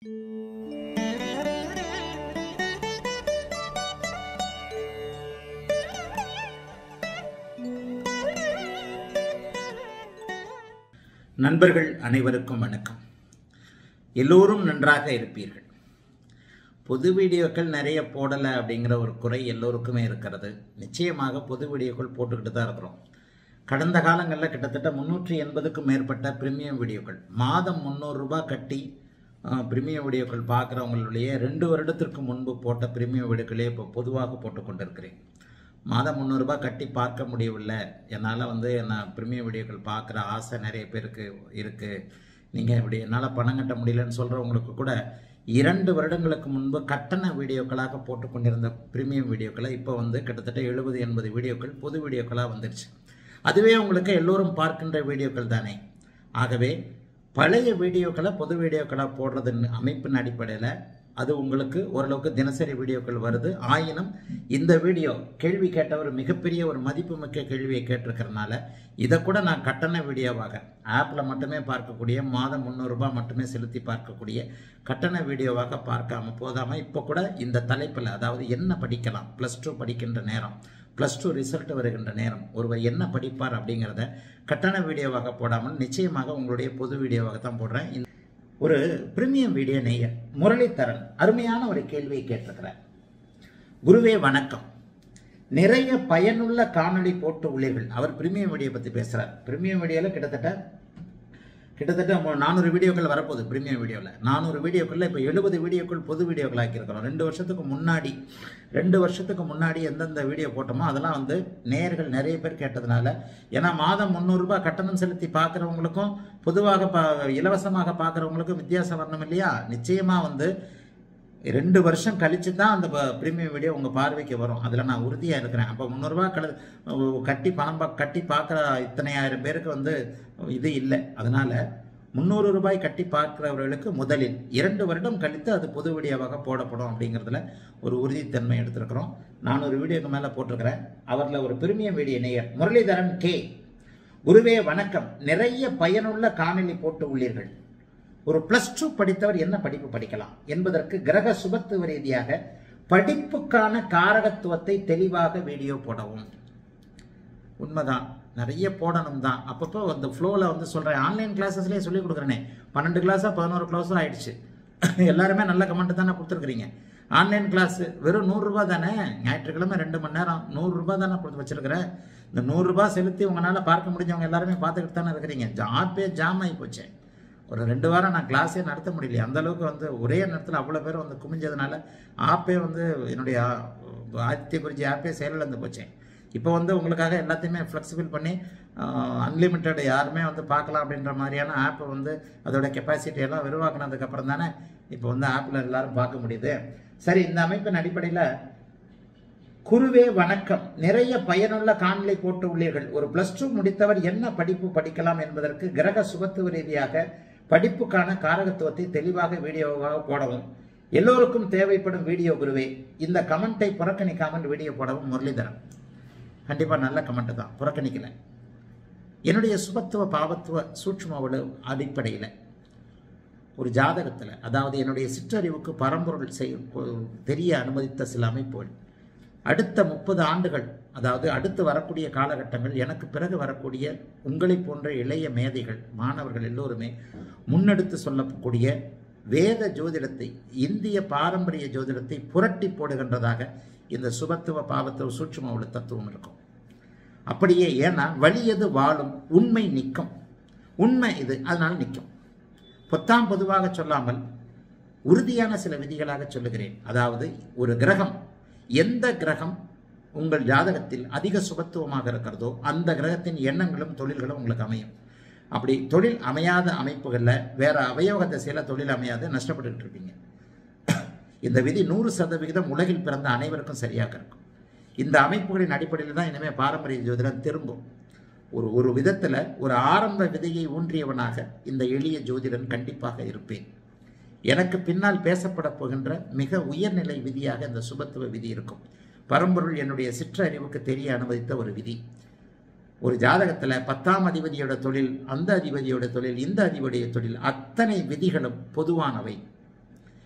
நண்பர்கள் அனைவருக்கும் வணக்கம் எல்லோரும் நன்றாக இருப்பீர்கள் பொது வீடியோக்கள் நிறைய போடலை அப்படிங்கிற ஒரு குறை எல்லோருக்குமே இருக்கிறது நிச்சயமாக பொது வீடியோக்கள் போட்டுக்கிட்டு தான் இருக்கிறோம் கடந்த காலங்களில் கிட்டத்தட்ட முந்நூற்றி எண்பதுக்கும் மேற்பட்ட பிரீமியம் வீடியோக்கள் மாதம் முந்நூறுரூபா கட்டி பிரீமியம் வீடியோக்கள் பார்க்குறவங்களுடைய ரெண்டு வருடத்திற்கு முன்பு போட்ட பிரீமியம் வீடியோக்களே இப்போ பொதுவாக போட்டு கொண்டிருக்கிறேன் மாதம் முந்நூறுரூபா கட்டி பார்க்க முடியவில்லை என்னால் வந்து நான் ப்ரீமியம் வீடியோக்கள் பார்க்குற ஆசை நிறைய பேருக்கு இருக்குது நீங்கள் இப்படி என்னால் பணம் கட்ட முடியலன்னு சொல்கிறவங்களுக்கு கூட இரண்டு வருடங்களுக்கு முன்பு கட்டண வீடியோக்களாக போட்டு கொண்டிருந்த ப்ரீமியம் வீடியோக்களை இப்போ வந்து கிட்டத்தட்ட எழுபது எண்பது வீடியோக்கள் பொது வீடியோக்களாக வந்துருச்சு அதுவே உங்களுக்கு எல்லோரும் பார்க்கின்ற வீடியோக்கள் தானே ஆகவே பழைய வீடியோக்களை பொது வீடியோக்களாக போடுறதுன்னு அமைப்பின் அடிப்படையில் அது உங்களுக்கு ஓரளவுக்கு தினசரி வீடியோக்கள் வருது ஆயினும் இந்த வீடியோ கேள்வி கேட்டவர் மிகப்பெரிய ஒரு மதிப்புமிக்க கேள்வியை கேட்டிருக்கிறனால இதை கூட நான் கட்டண வீடியோவாக ஆப்பில் மட்டுமே பார்க்கக்கூடிய மாதம் முந்நூறுரூபா மட்டுமே செலுத்தி பார்க்கக்கூடிய கட்டண வீடியோவாக பார்க்காம போதாமல் இப்போ கூட இந்த தலைப்பில் அதாவது என்ன படிக்கலாம் ப்ளஸ் டூ படிக்கின்ற நேரம் ப்ளஸ் டூ ரிசல்ட் வருகின்ற நேரம் ஒருவர் என்ன படிப்பார் அப்படிங்கிறத கட்டண வீடியோவாக போடாமல் நிச்சயமாக உங்களுடைய பொது வீடியோவாக தான் போடுறேன் இந்த ஒரு பிரீமியம் வீடியோ நெய்யர் முரளிதரன் அருமையான ஒரு கேள்வியை கேட்டிருக்கிறார் குருவே வணக்கம் நிறைய பயனுள்ள காணொளி போட்டு உள்ளீர்கள் அவர் பிரீமியம் வீடியோ பற்றி பேசுகிறார் பிரீமியம் வீடியோவில் கிட்டத்தட்ட கிட்டத்தட்ட நானூறு வீடியோக்கள் வரப்போகுது பிரீமியம் வீடியோவில் நானூறு வீடியோக்களில் இப்போ எழுபது வீடியோக்கள் பொது வீடியோக்கள் ஆக்கியிருக்கிறோம் ரெண்டு வருஷத்துக்கு முன்னாடி ரெண்டு வருஷத்துக்கு முன்னாடி எந்தெந்த வீடியோ போட்டோமோ அதெல்லாம் வந்து நேர்கள் நிறைய பேர் கேட்டதுனால ஏன்னா மாதம் முந்நூறுரூபா கட்டணம் செலுத்தி பார்க்குறவங்களுக்கும் பொதுவாக பா இலவசமாக பார்க்குறவங்களுக்கும் வித்தியாசம் வரணும் இல்லையா நிச்சயமாக வந்து ரெண்டு வருஷம் கழிச்சு தான் அந்த ப்ரீமியம் வீடியோ உங்கள் பார்வைக்கு வரும் அதில் நான் உறுதியாக இருக்கிறேன் அப்போ முந்நூறுரூவா கழு கட்டி பணம் பா கட்டி பார்க்குற இத்தனையாயிரம் பேருக்கு வந்து இது இல்லை அதனால் முந்நூறு ரூபாய் கட்டி பார்க்குறவர்களுக்கு முதலில் இரண்டு வருடம் கழித்து அது பொது வீடியோவாக போடப்படும் அப்படிங்கிறதுல ஒரு உறுதித்தன்மை எடுத்திருக்கிறோம் நான் ஒரு வீடியோக்கு மேலே போட்டிருக்கிறேன் அவரில் ஒரு பிரீமியம் வீடியோ நேயர் முரளிதரன் கே குருவே வணக்கம் நிறைய பயனுள்ள காணொலி போட்டு உள்ளீர்கள் ஒரு பிளஸ் டூ படித்தவர் என்ன படிப்பு படிக்கலாம் என்பதற்கு கிரக சுபத்துவ ரீதியாக படிப்புக்கான காரகத்துவத்தை தெளிவாக வீடியோ போடவும் உண்மைதான் நிறைய போடணும் தான் அப்பப்போ அந்த ஃப்ளோவில் வந்து சொல்கிறேன் ஆன்லைன் கிளாஸஸ்லேயே சொல்லிக் கொடுக்குறேனே பன்னெண்டு கிளாஸாக பதினோரு கிளாஸும் ஆயிடுச்சு எல்லாருமே நல்ல கமெண்ட் தானே கொடுத்துருக்குறீங்க ஆன்லைன் கிளாஸ் வெறும் நூறுரூபா தானே ஞாயிற்றுக்கிழமை ரெண்டு மணி நேரம் நூறுரூபா தானே கொடுத்து வச்சிருக்கிறேன் இந்த நூறுரூபா செலுத்தி உங்களால் பார்க்க முடிஞ்சவங்க எல்லாருமே பார்த்துக்கிட்டு தானே இருக்கிறீங்க ஜாப்பே ஜாம் ஆகி போச்சேன் ஒரு ரெண்டு வாரம் நான் கிளாஸே நடத்த முடியல அந்த அளவுக்கு வந்து ஒரே நேரத்தில் அவ்வளோ பேர் வந்து குமிஞ்சதுனால ஆப்பே வந்து என்னுடைய ஆதித்ய குருஜி ஆப்பே செயலிழந்து போச்சேன் இப்போ வந்து உங்களுக்காக எல்லாத்தையுமே ஃப்ளெக்சிபிள் பண்ணி அன்லிமிட்டெட் யாருமே வந்து பார்க்கலாம் அப்படின்ற மாதிரியான ஆப்பை வந்து அதோட கெப்பாசிட்டி எல்லாம் விரிவாக்கினதுக்கப்புறம் தானே இப்போ வந்து ஆப்பில் எல்லாரும் பார்க்க முடியுது சரி இந்த அமைப்பின் அடிப்படையில் குருவே வணக்கம் நிறைய பயனுள்ள காணொலி போட்டு உள்ளீர்கள் ஒரு பிளஸ் டூ முடித்தவர் என்ன படிப்பு படிக்கலாம் என்பதற்கு கிரக சுபத்துவ ரீதியாக படிப்புக்கான காரகத்துவத்தை தெளிவாக வீடியோவாக போடவும் எல்லோருக்கும் தேவைப்படும் வீடியோ குருவே இந்த கமெண்ட்டை புறக்கணிக்காமல் வீடியோ போடவும் முரளிதரன் கண்டிப்பாக நல்ல கமெண்ட் தான் புறக்கணிக்கல என்னுடைய சுபத்துவ பாவத்துவ சூட்சும அடிப்படையில் ஒரு ஜாதகத்தில் அதாவது என்னுடைய சிற்றறிவுக்கு பரம்பொருள் செய் தெரிய அனுமதித்த சில அமைப்புகள் அடுத்த முப்பது ஆண்டுகள் அதாவது அடுத்து வரக்கூடிய காலகட்டங்கள் எனக்கு பிறகு வரக்கூடிய உங்களை போன்ற இளைய மேதைகள் மாணவர்கள் எல்லோருமே முன்னெடுத்து சொல்லக்கூடிய வேத ஜோதிடத்தை இந்திய பாரம்பரிய ஜோதிடத்தை புரட்டி போடுகின்றதாக இந்த சுபத்துவ பாவத்துவ சூட்சும உள்ள தத்துவம் இருக்கும் அப்படியே ஏன்னா வலியது வாழும் உண்மை நிற்கும் உண்மை இது அதனால் நிற்கும் பொத்தாம் பொதுவாக சொல்லாமல் உறுதியான சில விதிகளாக சொல்லுகிறேன் அதாவது ஒரு கிரகம் எந்த கிரகம் உங்கள் ஜாதகத்தில் அதிக சுபத்துவமாக இருக்கிறதோ அந்த கிரகத்தின் எண்ணங்களும் தொழில்களும் உங்களுக்கு அமையும் அப்படி தொழில் அமையாத அமைப்புகளில் வேற அவயோக திசையில் தொழில் அமையாது நஷ்டப்பட்டுக்கிட்டு இருப்பீங்க இந்த விதி நூறு சதவிகிதம் உலகில் பிறந்த அனைவருக்கும் சரியாக இருக்கும் இந்த அமைப்புகளின் அடிப்படையில் தான் இனிமேல் பாரம்பரிய ஜோதிடம் திரும்பும் ஒரு ஒரு விதத்தில் ஒரு ஆரம்ப விதையை ஊன்றியவனாக இந்த எளிய ஜோதிடன் கண்டிப்பாக இருப்பேன் எனக்கு பின்னால் பேசப்பட போகின்ற மிக உயர்நிலை விதியாக இந்த சுபத்துவ விதி இருக்கும் பரம்பொருள் என்னுடைய சிற்றறிவுக்கு தெரிய அனுமதித்த ஒரு விதி ஒரு ஜாதகத்தில் பத்தாம் அதிபதியோட தொழில் அந்த அதிபதியோட தொழில் இந்த அதிபதியோட தொழில் அத்தனை விதிகளும் பொதுவானவை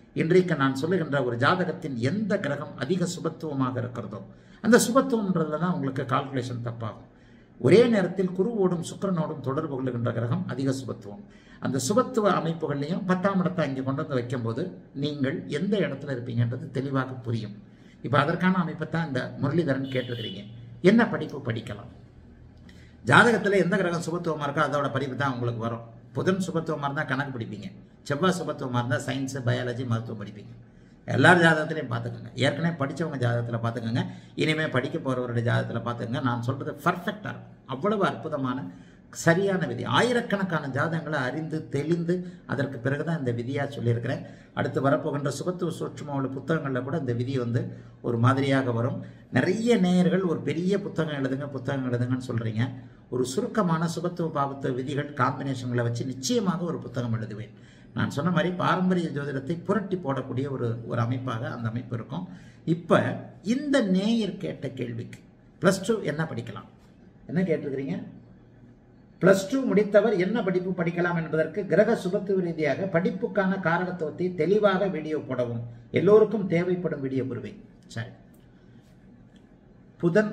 இன்றைக்கு நான் சொல்லுகின்ற ஒரு ஜாதகத்தின் எந்த கிரகம் அதிக சுபத்துவமாக இருக்கிறதோ அந்த சுபத்துவம்ன்றதுல தான் உங்களுக்கு கால்குலேஷன் தப்பாகும் ஒரே நேரத்தில் குருவோடும் சுக்கிரனோடும் தொடர்பு கொள்ளுகின்ற கிரகம் அதிக சுபத்துவம் அந்த சுபத்துவ அமைப்புகள்லையும் பத்தாம் இடத்தை அங்கே கொண்டு வந்து வைக்கும்போது நீங்கள் எந்த இடத்துல இருப்பீங்கன்றது தெளிவாக புரியும் இப்போ அதற்கான அமைப்பை தான் இந்த முரளிதரன் கேட்டிருக்கிறீங்க என்ன படிப்பு படிக்கலாம் ஜாதகத்தில் எந்த கிரகம் சுபத்துவமாக இருக்கோ அதோட படிப்பு தான் உங்களுக்கு வரும் புதன் சுபத்துவமாக இருந்தால் கணக்கு படிப்பீங்க செவ்வாய் சுபத்துவமாக இருந்தால் சயின்ஸு பயாலஜி மருத்துவம் படிப்பீங்க எல்லார் ஜாதகத்திலையும் பார்த்துக்கோங்க ஏற்கனவே படித்தவங்க ஜாதகத்தில் பார்த்துக்கோங்க இனிமேல் படிக்க போகிறவருடைய ஜாதகத்தில் பார்த்துக்கோங்க நான் சொல்கிறது பர்ஃபெக்டாக இருக்கும் அவ்வளவு அற்புதமான சரியான விதி ஆயிரக்கணக்கான ஜாதகங்களை அறிந்து தெளிந்து அதற்கு பிறகு தான் இந்த விதியாக சொல்லியிருக்கிறேன் அடுத்து வரப்போகின்ற சுபத்துவ சூட்சும உள்ள புத்தகங்களில் கூட இந்த விதி வந்து ஒரு மாதிரியாக வரும் நிறைய நேயர்கள் ஒரு பெரிய புத்தகம் எழுதுங்க புத்தகம் எழுதுங்கன்னு சொல்கிறீங்க ஒரு சுருக்கமான சுபத்துவ பாபத்துவ விதிகள் காம்பினேஷன்களை வச்சு நிச்சயமாக ஒரு புத்தகம் எழுதுவேன் நான் சொன்ன மாதிரி பாரம்பரிய ஜோதிடத்தை புரட்டி போடக்கூடிய ஒரு ஒரு அமைப்பாக அந்த அமைப்பு இருக்கும் இப்போ இந்த நேயர் கேட்ட கேள்விக்கு ப்ளஸ் டூ என்ன படிக்கலாம் என்ன கேட்டிருக்கிறீங்க பிளஸ் டூ முடித்தவர் என்ன படிப்பு படிக்கலாம் என்பதற்கு கிரக சுபத்துவ ரீதியாக படிப்புக்கான காரணத்துவத்தை தெளிவாக வீடியோ போடவும் எல்லோருக்கும் தேவைப்படும் வீடியோ புரிவேன் சரி புதன்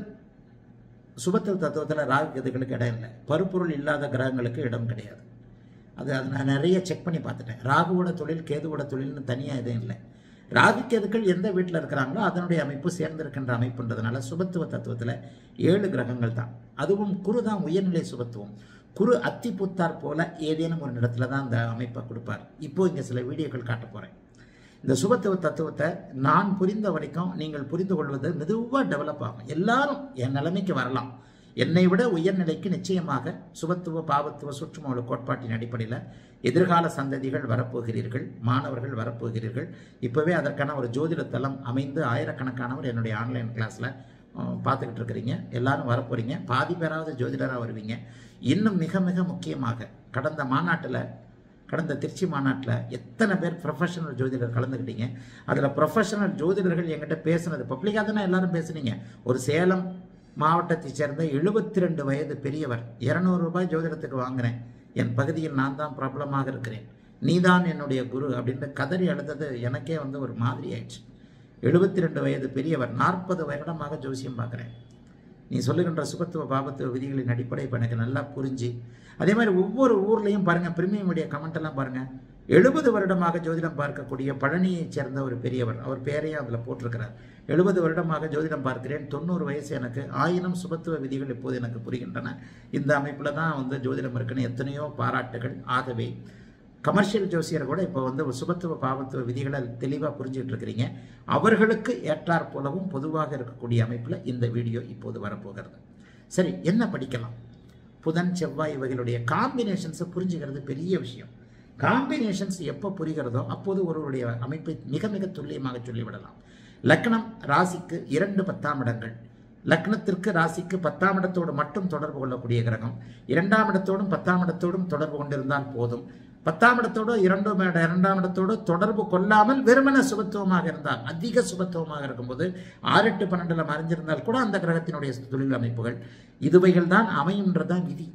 சுபத்துவ தத்துவத்தில் ராகு கேதுகளுக்கு இடம் இல்லை பருப்பொருள் இல்லாத கிரகங்களுக்கு இடம் கிடையாது அது அது நான் நிறைய செக் பண்ணி பார்த்துட்டேன் ராகுவோட தொழில் கேதுவோட தொழில்னு தனியாக எதுவும் இல்லை ராகு கேதுக்கள் எந்த வீட்டில் இருக்கிறாங்களோ அதனுடைய அமைப்பு சேர்ந்திருக்கின்ற அமைப்புன்றதுனால சுபத்துவ தத்துவத்தில் ஏழு கிரகங்கள் தான் அதுவும் குரு தான் உயர்நிலை சுபத்துவம் குரு அத்தி புத்தார் போல ஏதேனும் ஒரு இடத்துல தான் அந்த அமைப்பை கொடுப்பார் இப்போ இங்கே சில வீடியோக்கள் காட்ட போகிறேன் இந்த சுபத்துவ தத்துவத்தை நான் புரிந்த வரைக்கும் நீங்கள் புரிந்து கொள்வது மெதுவாக டெவலப் ஆகும் எல்லாரும் என் நிலைமைக்கு வரலாம் என்னை விட உயர்நிலைக்கு நிச்சயமாக சுபத்துவ பாவத்துவ சுற்றுமூல கோட்பாட்டின் அடிப்படையில் எதிர்கால சந்ததிகள் வரப்போகிறீர்கள் மாணவர்கள் வரப்போகிறீர்கள் இப்போவே அதற்கான ஒரு ஜோதிட தளம் அமைந்து ஆயிரக்கணக்கானவர் என்னுடைய ஆன்லைன் கிளாஸில் பார்த்துக்கிட்டு இருக்கிறீங்க எல்லாரும் வரப்போறீங்க பாதி பேராவது ஜோதிடராக வருவீங்க இன்னும் மிக மிக முக்கியமாக கடந்த மாநாட்டில் கடந்த திருச்சி மாநாட்டில் எத்தனை பேர் ப்ரொஃபஷனல் ஜோதிடர் கலந்துக்கிட்டீங்க அதில் ப்ரொஃபஷனல் ஜோதிடர்கள் என்கிட்ட பேசுனது பப்ளிக்காக தானே எல்லாரும் பேசுனீங்க ஒரு சேலம் மாவட்டத்தைச் சேர்ந்த எழுபத்தி ரெண்டு வயது பெரியவர் இருநூறு ரூபாய் ஜோதிடத்துக்கு வாங்குறேன் என் பகுதியில் நான் தான் பிரபலமாக இருக்கிறேன் நீதான் என்னுடைய குரு அப்படின்னு கதறி அழுதது எனக்கே வந்து ஒரு மாதிரி ஆயிடுச்சு எழுபத்தி ரெண்டு வயது பெரியவர் நாற்பது வருடமாக ஜோசியம் பார்க்குறேன் நீ சொல்லுகின்ற சுபத்துவ பாபத்துவ விதிகளின் அடிப்படை இப்போ எனக்கு நல்லா புரிஞ்சு அதே மாதிரி ஒவ்வொரு ஊர்லேயும் பாருங்கள் பிரிமியம் மீடியா கமெண்ட் எல்லாம் பாருங்கள் எழுபது வருடமாக ஜோதிடம் பார்க்கக்கூடிய பழனியைச் சேர்ந்த ஒரு பெரியவர் அவர் பேரையும் அதில் போட்டிருக்கிறார் எழுபது வருடமாக ஜோதிடம் பார்க்கிறேன் தொண்ணூறு வயசு எனக்கு ஆயிரம் சுபத்துவ விதிகள் இப்போது எனக்கு புரிகின்றன இந்த அமைப்பில் தான் வந்து ஜோதிடம் இருக்குன்னு எத்தனையோ பாராட்டுகள் ஆகவே கமர்ஷியல் ஜோசியர் கூட இப்போ வந்து சுபத்துவ பாவத்துவ விதிகளை தெளிவாக புரிஞ்சுட்டு இருக்கிறீங்க அவர்களுக்கு ஏற்றாற் போலவும் பொதுவாக இருக்கக்கூடிய அமைப்பில் இந்த வீடியோ இப்போது வரப்போகிறது சரி என்ன படிக்கலாம் புதன் செவ்வாய் இவைகளுடைய காம்பினேஷன்ஸை புரிஞ்சுக்கிறது பெரிய விஷயம் காம்பினேஷன்ஸ் எப்போ புரிகிறதோ அப்போது ஒருவருடைய அமைப்பை மிக மிக துல்லியமாக சொல்லிவிடலாம் லக்னம் ராசிக்கு இரண்டு பத்தாம் இடங்கள் லக்னத்திற்கு ராசிக்கு பத்தாம் இடத்தோடு மட்டும் தொடர்பு கொள்ளக்கூடிய கிரகம் இரண்டாம் இடத்தோடும் பத்தாம் இடத்தோடும் தொடர்பு கொண்டிருந்தால் போதும் பத்தாம் இடத்தோடு இரண்டாம் இட இரண்டாம் இடத்தோடு தொடர்பு கொள்ளாமல் வெறுமன சுபத்துவமாக இருந்தால் அதிக சுபத்துவமாக இருக்கும்போது ஆறு எட்டு பன்னெண்டுல மறைஞ்சிருந்தால் கூட அந்த கிரகத்தினுடைய தொழில் அமைப்புகள் இதுவைகள் தான் அமையும்ன்றதான் விதி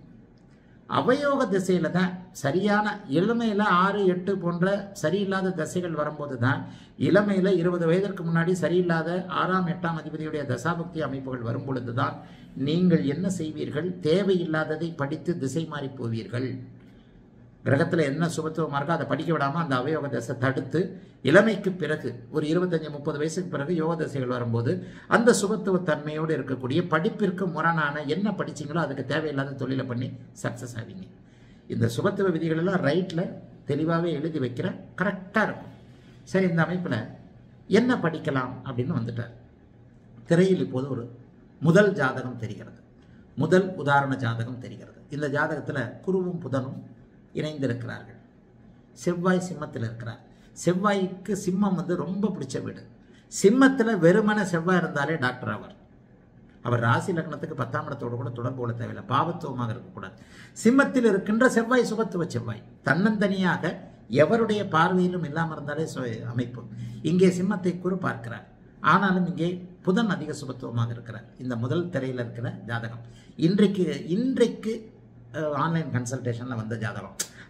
அவயோக திசையில தான் சரியான இளமையில ஆறு எட்டு போன்ற சரியில்லாத திசைகள் வரும்போது தான் இளமையில இருபது வயதிற்கு முன்னாடி சரியில்லாத ஆறாம் எட்டாம் அதிபதியுடைய தசாபக்தி அமைப்புகள் வரும் பொழுது தான் நீங்கள் என்ன செய்வீர்கள் தேவையில்லாததை படித்து திசை மாறி போவீர்கள் கிரகத்தில் என்ன சுபத்துவமாக இருக்கோ அதை படிக்க விடாமல் அந்த அவயோக தசை தடுத்து இளமைக்கு பிறகு ஒரு இருபத்தஞ்சி முப்பது வயசுக்கு பிறகு யோக தசைகள் வரும்போது அந்த சுபத்துவ தன்மையோடு இருக்கக்கூடிய படிப்பிற்கு முரணான என்ன படிச்சீங்களோ அதுக்கு தேவையில்லாத தொழிலை பண்ணி சக்ஸஸ் ஆவீங்க இந்த சுபத்துவ விதிகளெல்லாம் ரைட்டில் தெளிவாகவே எழுதி வைக்கிற கரெக்டாக இருக்கும் சரி இந்த அமைப்பில் என்ன படிக்கலாம் அப்படின்னு வந்துட்டார் திரையில் இப்போது ஒரு முதல் ஜாதகம் தெரிகிறது முதல் உதாரண ஜாதகம் தெரிகிறது இந்த ஜாதகத்தில் குருவும் புதனும் இணைந்திருக்கிறார்கள் செவ்வாய் சிம்மத்தில் இருக்கிறார் செவ்வாய்க்கு சிம்மம் வந்து ரொம்ப பிடிச்ச வீடு சிம்மத்தில் வெறுமன செவ்வாய் இருந்தாலே டாக்டர் அவர் அவர் ராசி லக்னத்துக்கு பத்தாம் இடத்தோடு கூட தொடர்பு கொள்ள தேவையில்லை பாவத்துவமாக இருக்கக்கூடாது சிம்மத்தில் இருக்கின்ற செவ்வாய் சுபத்துவ செவ்வாய் தன்னந்தனியாக எவருடைய பார்வையிலும் இல்லாமல் இருந்தாலே சு- அமைப்பு இங்கே சிம்மத்தை குரு பார்க்கிறார் ஆனாலும் இங்கே புதன் அதிக சுபத்துவமாக இருக்கிறார் இந்த முதல் திரையில் இருக்கிற ஜாதகம் இன்றைக்கு இன்றைக்கு ஆன்லைன் கன்சல்டேஷனில் வந்த ஜாதகம்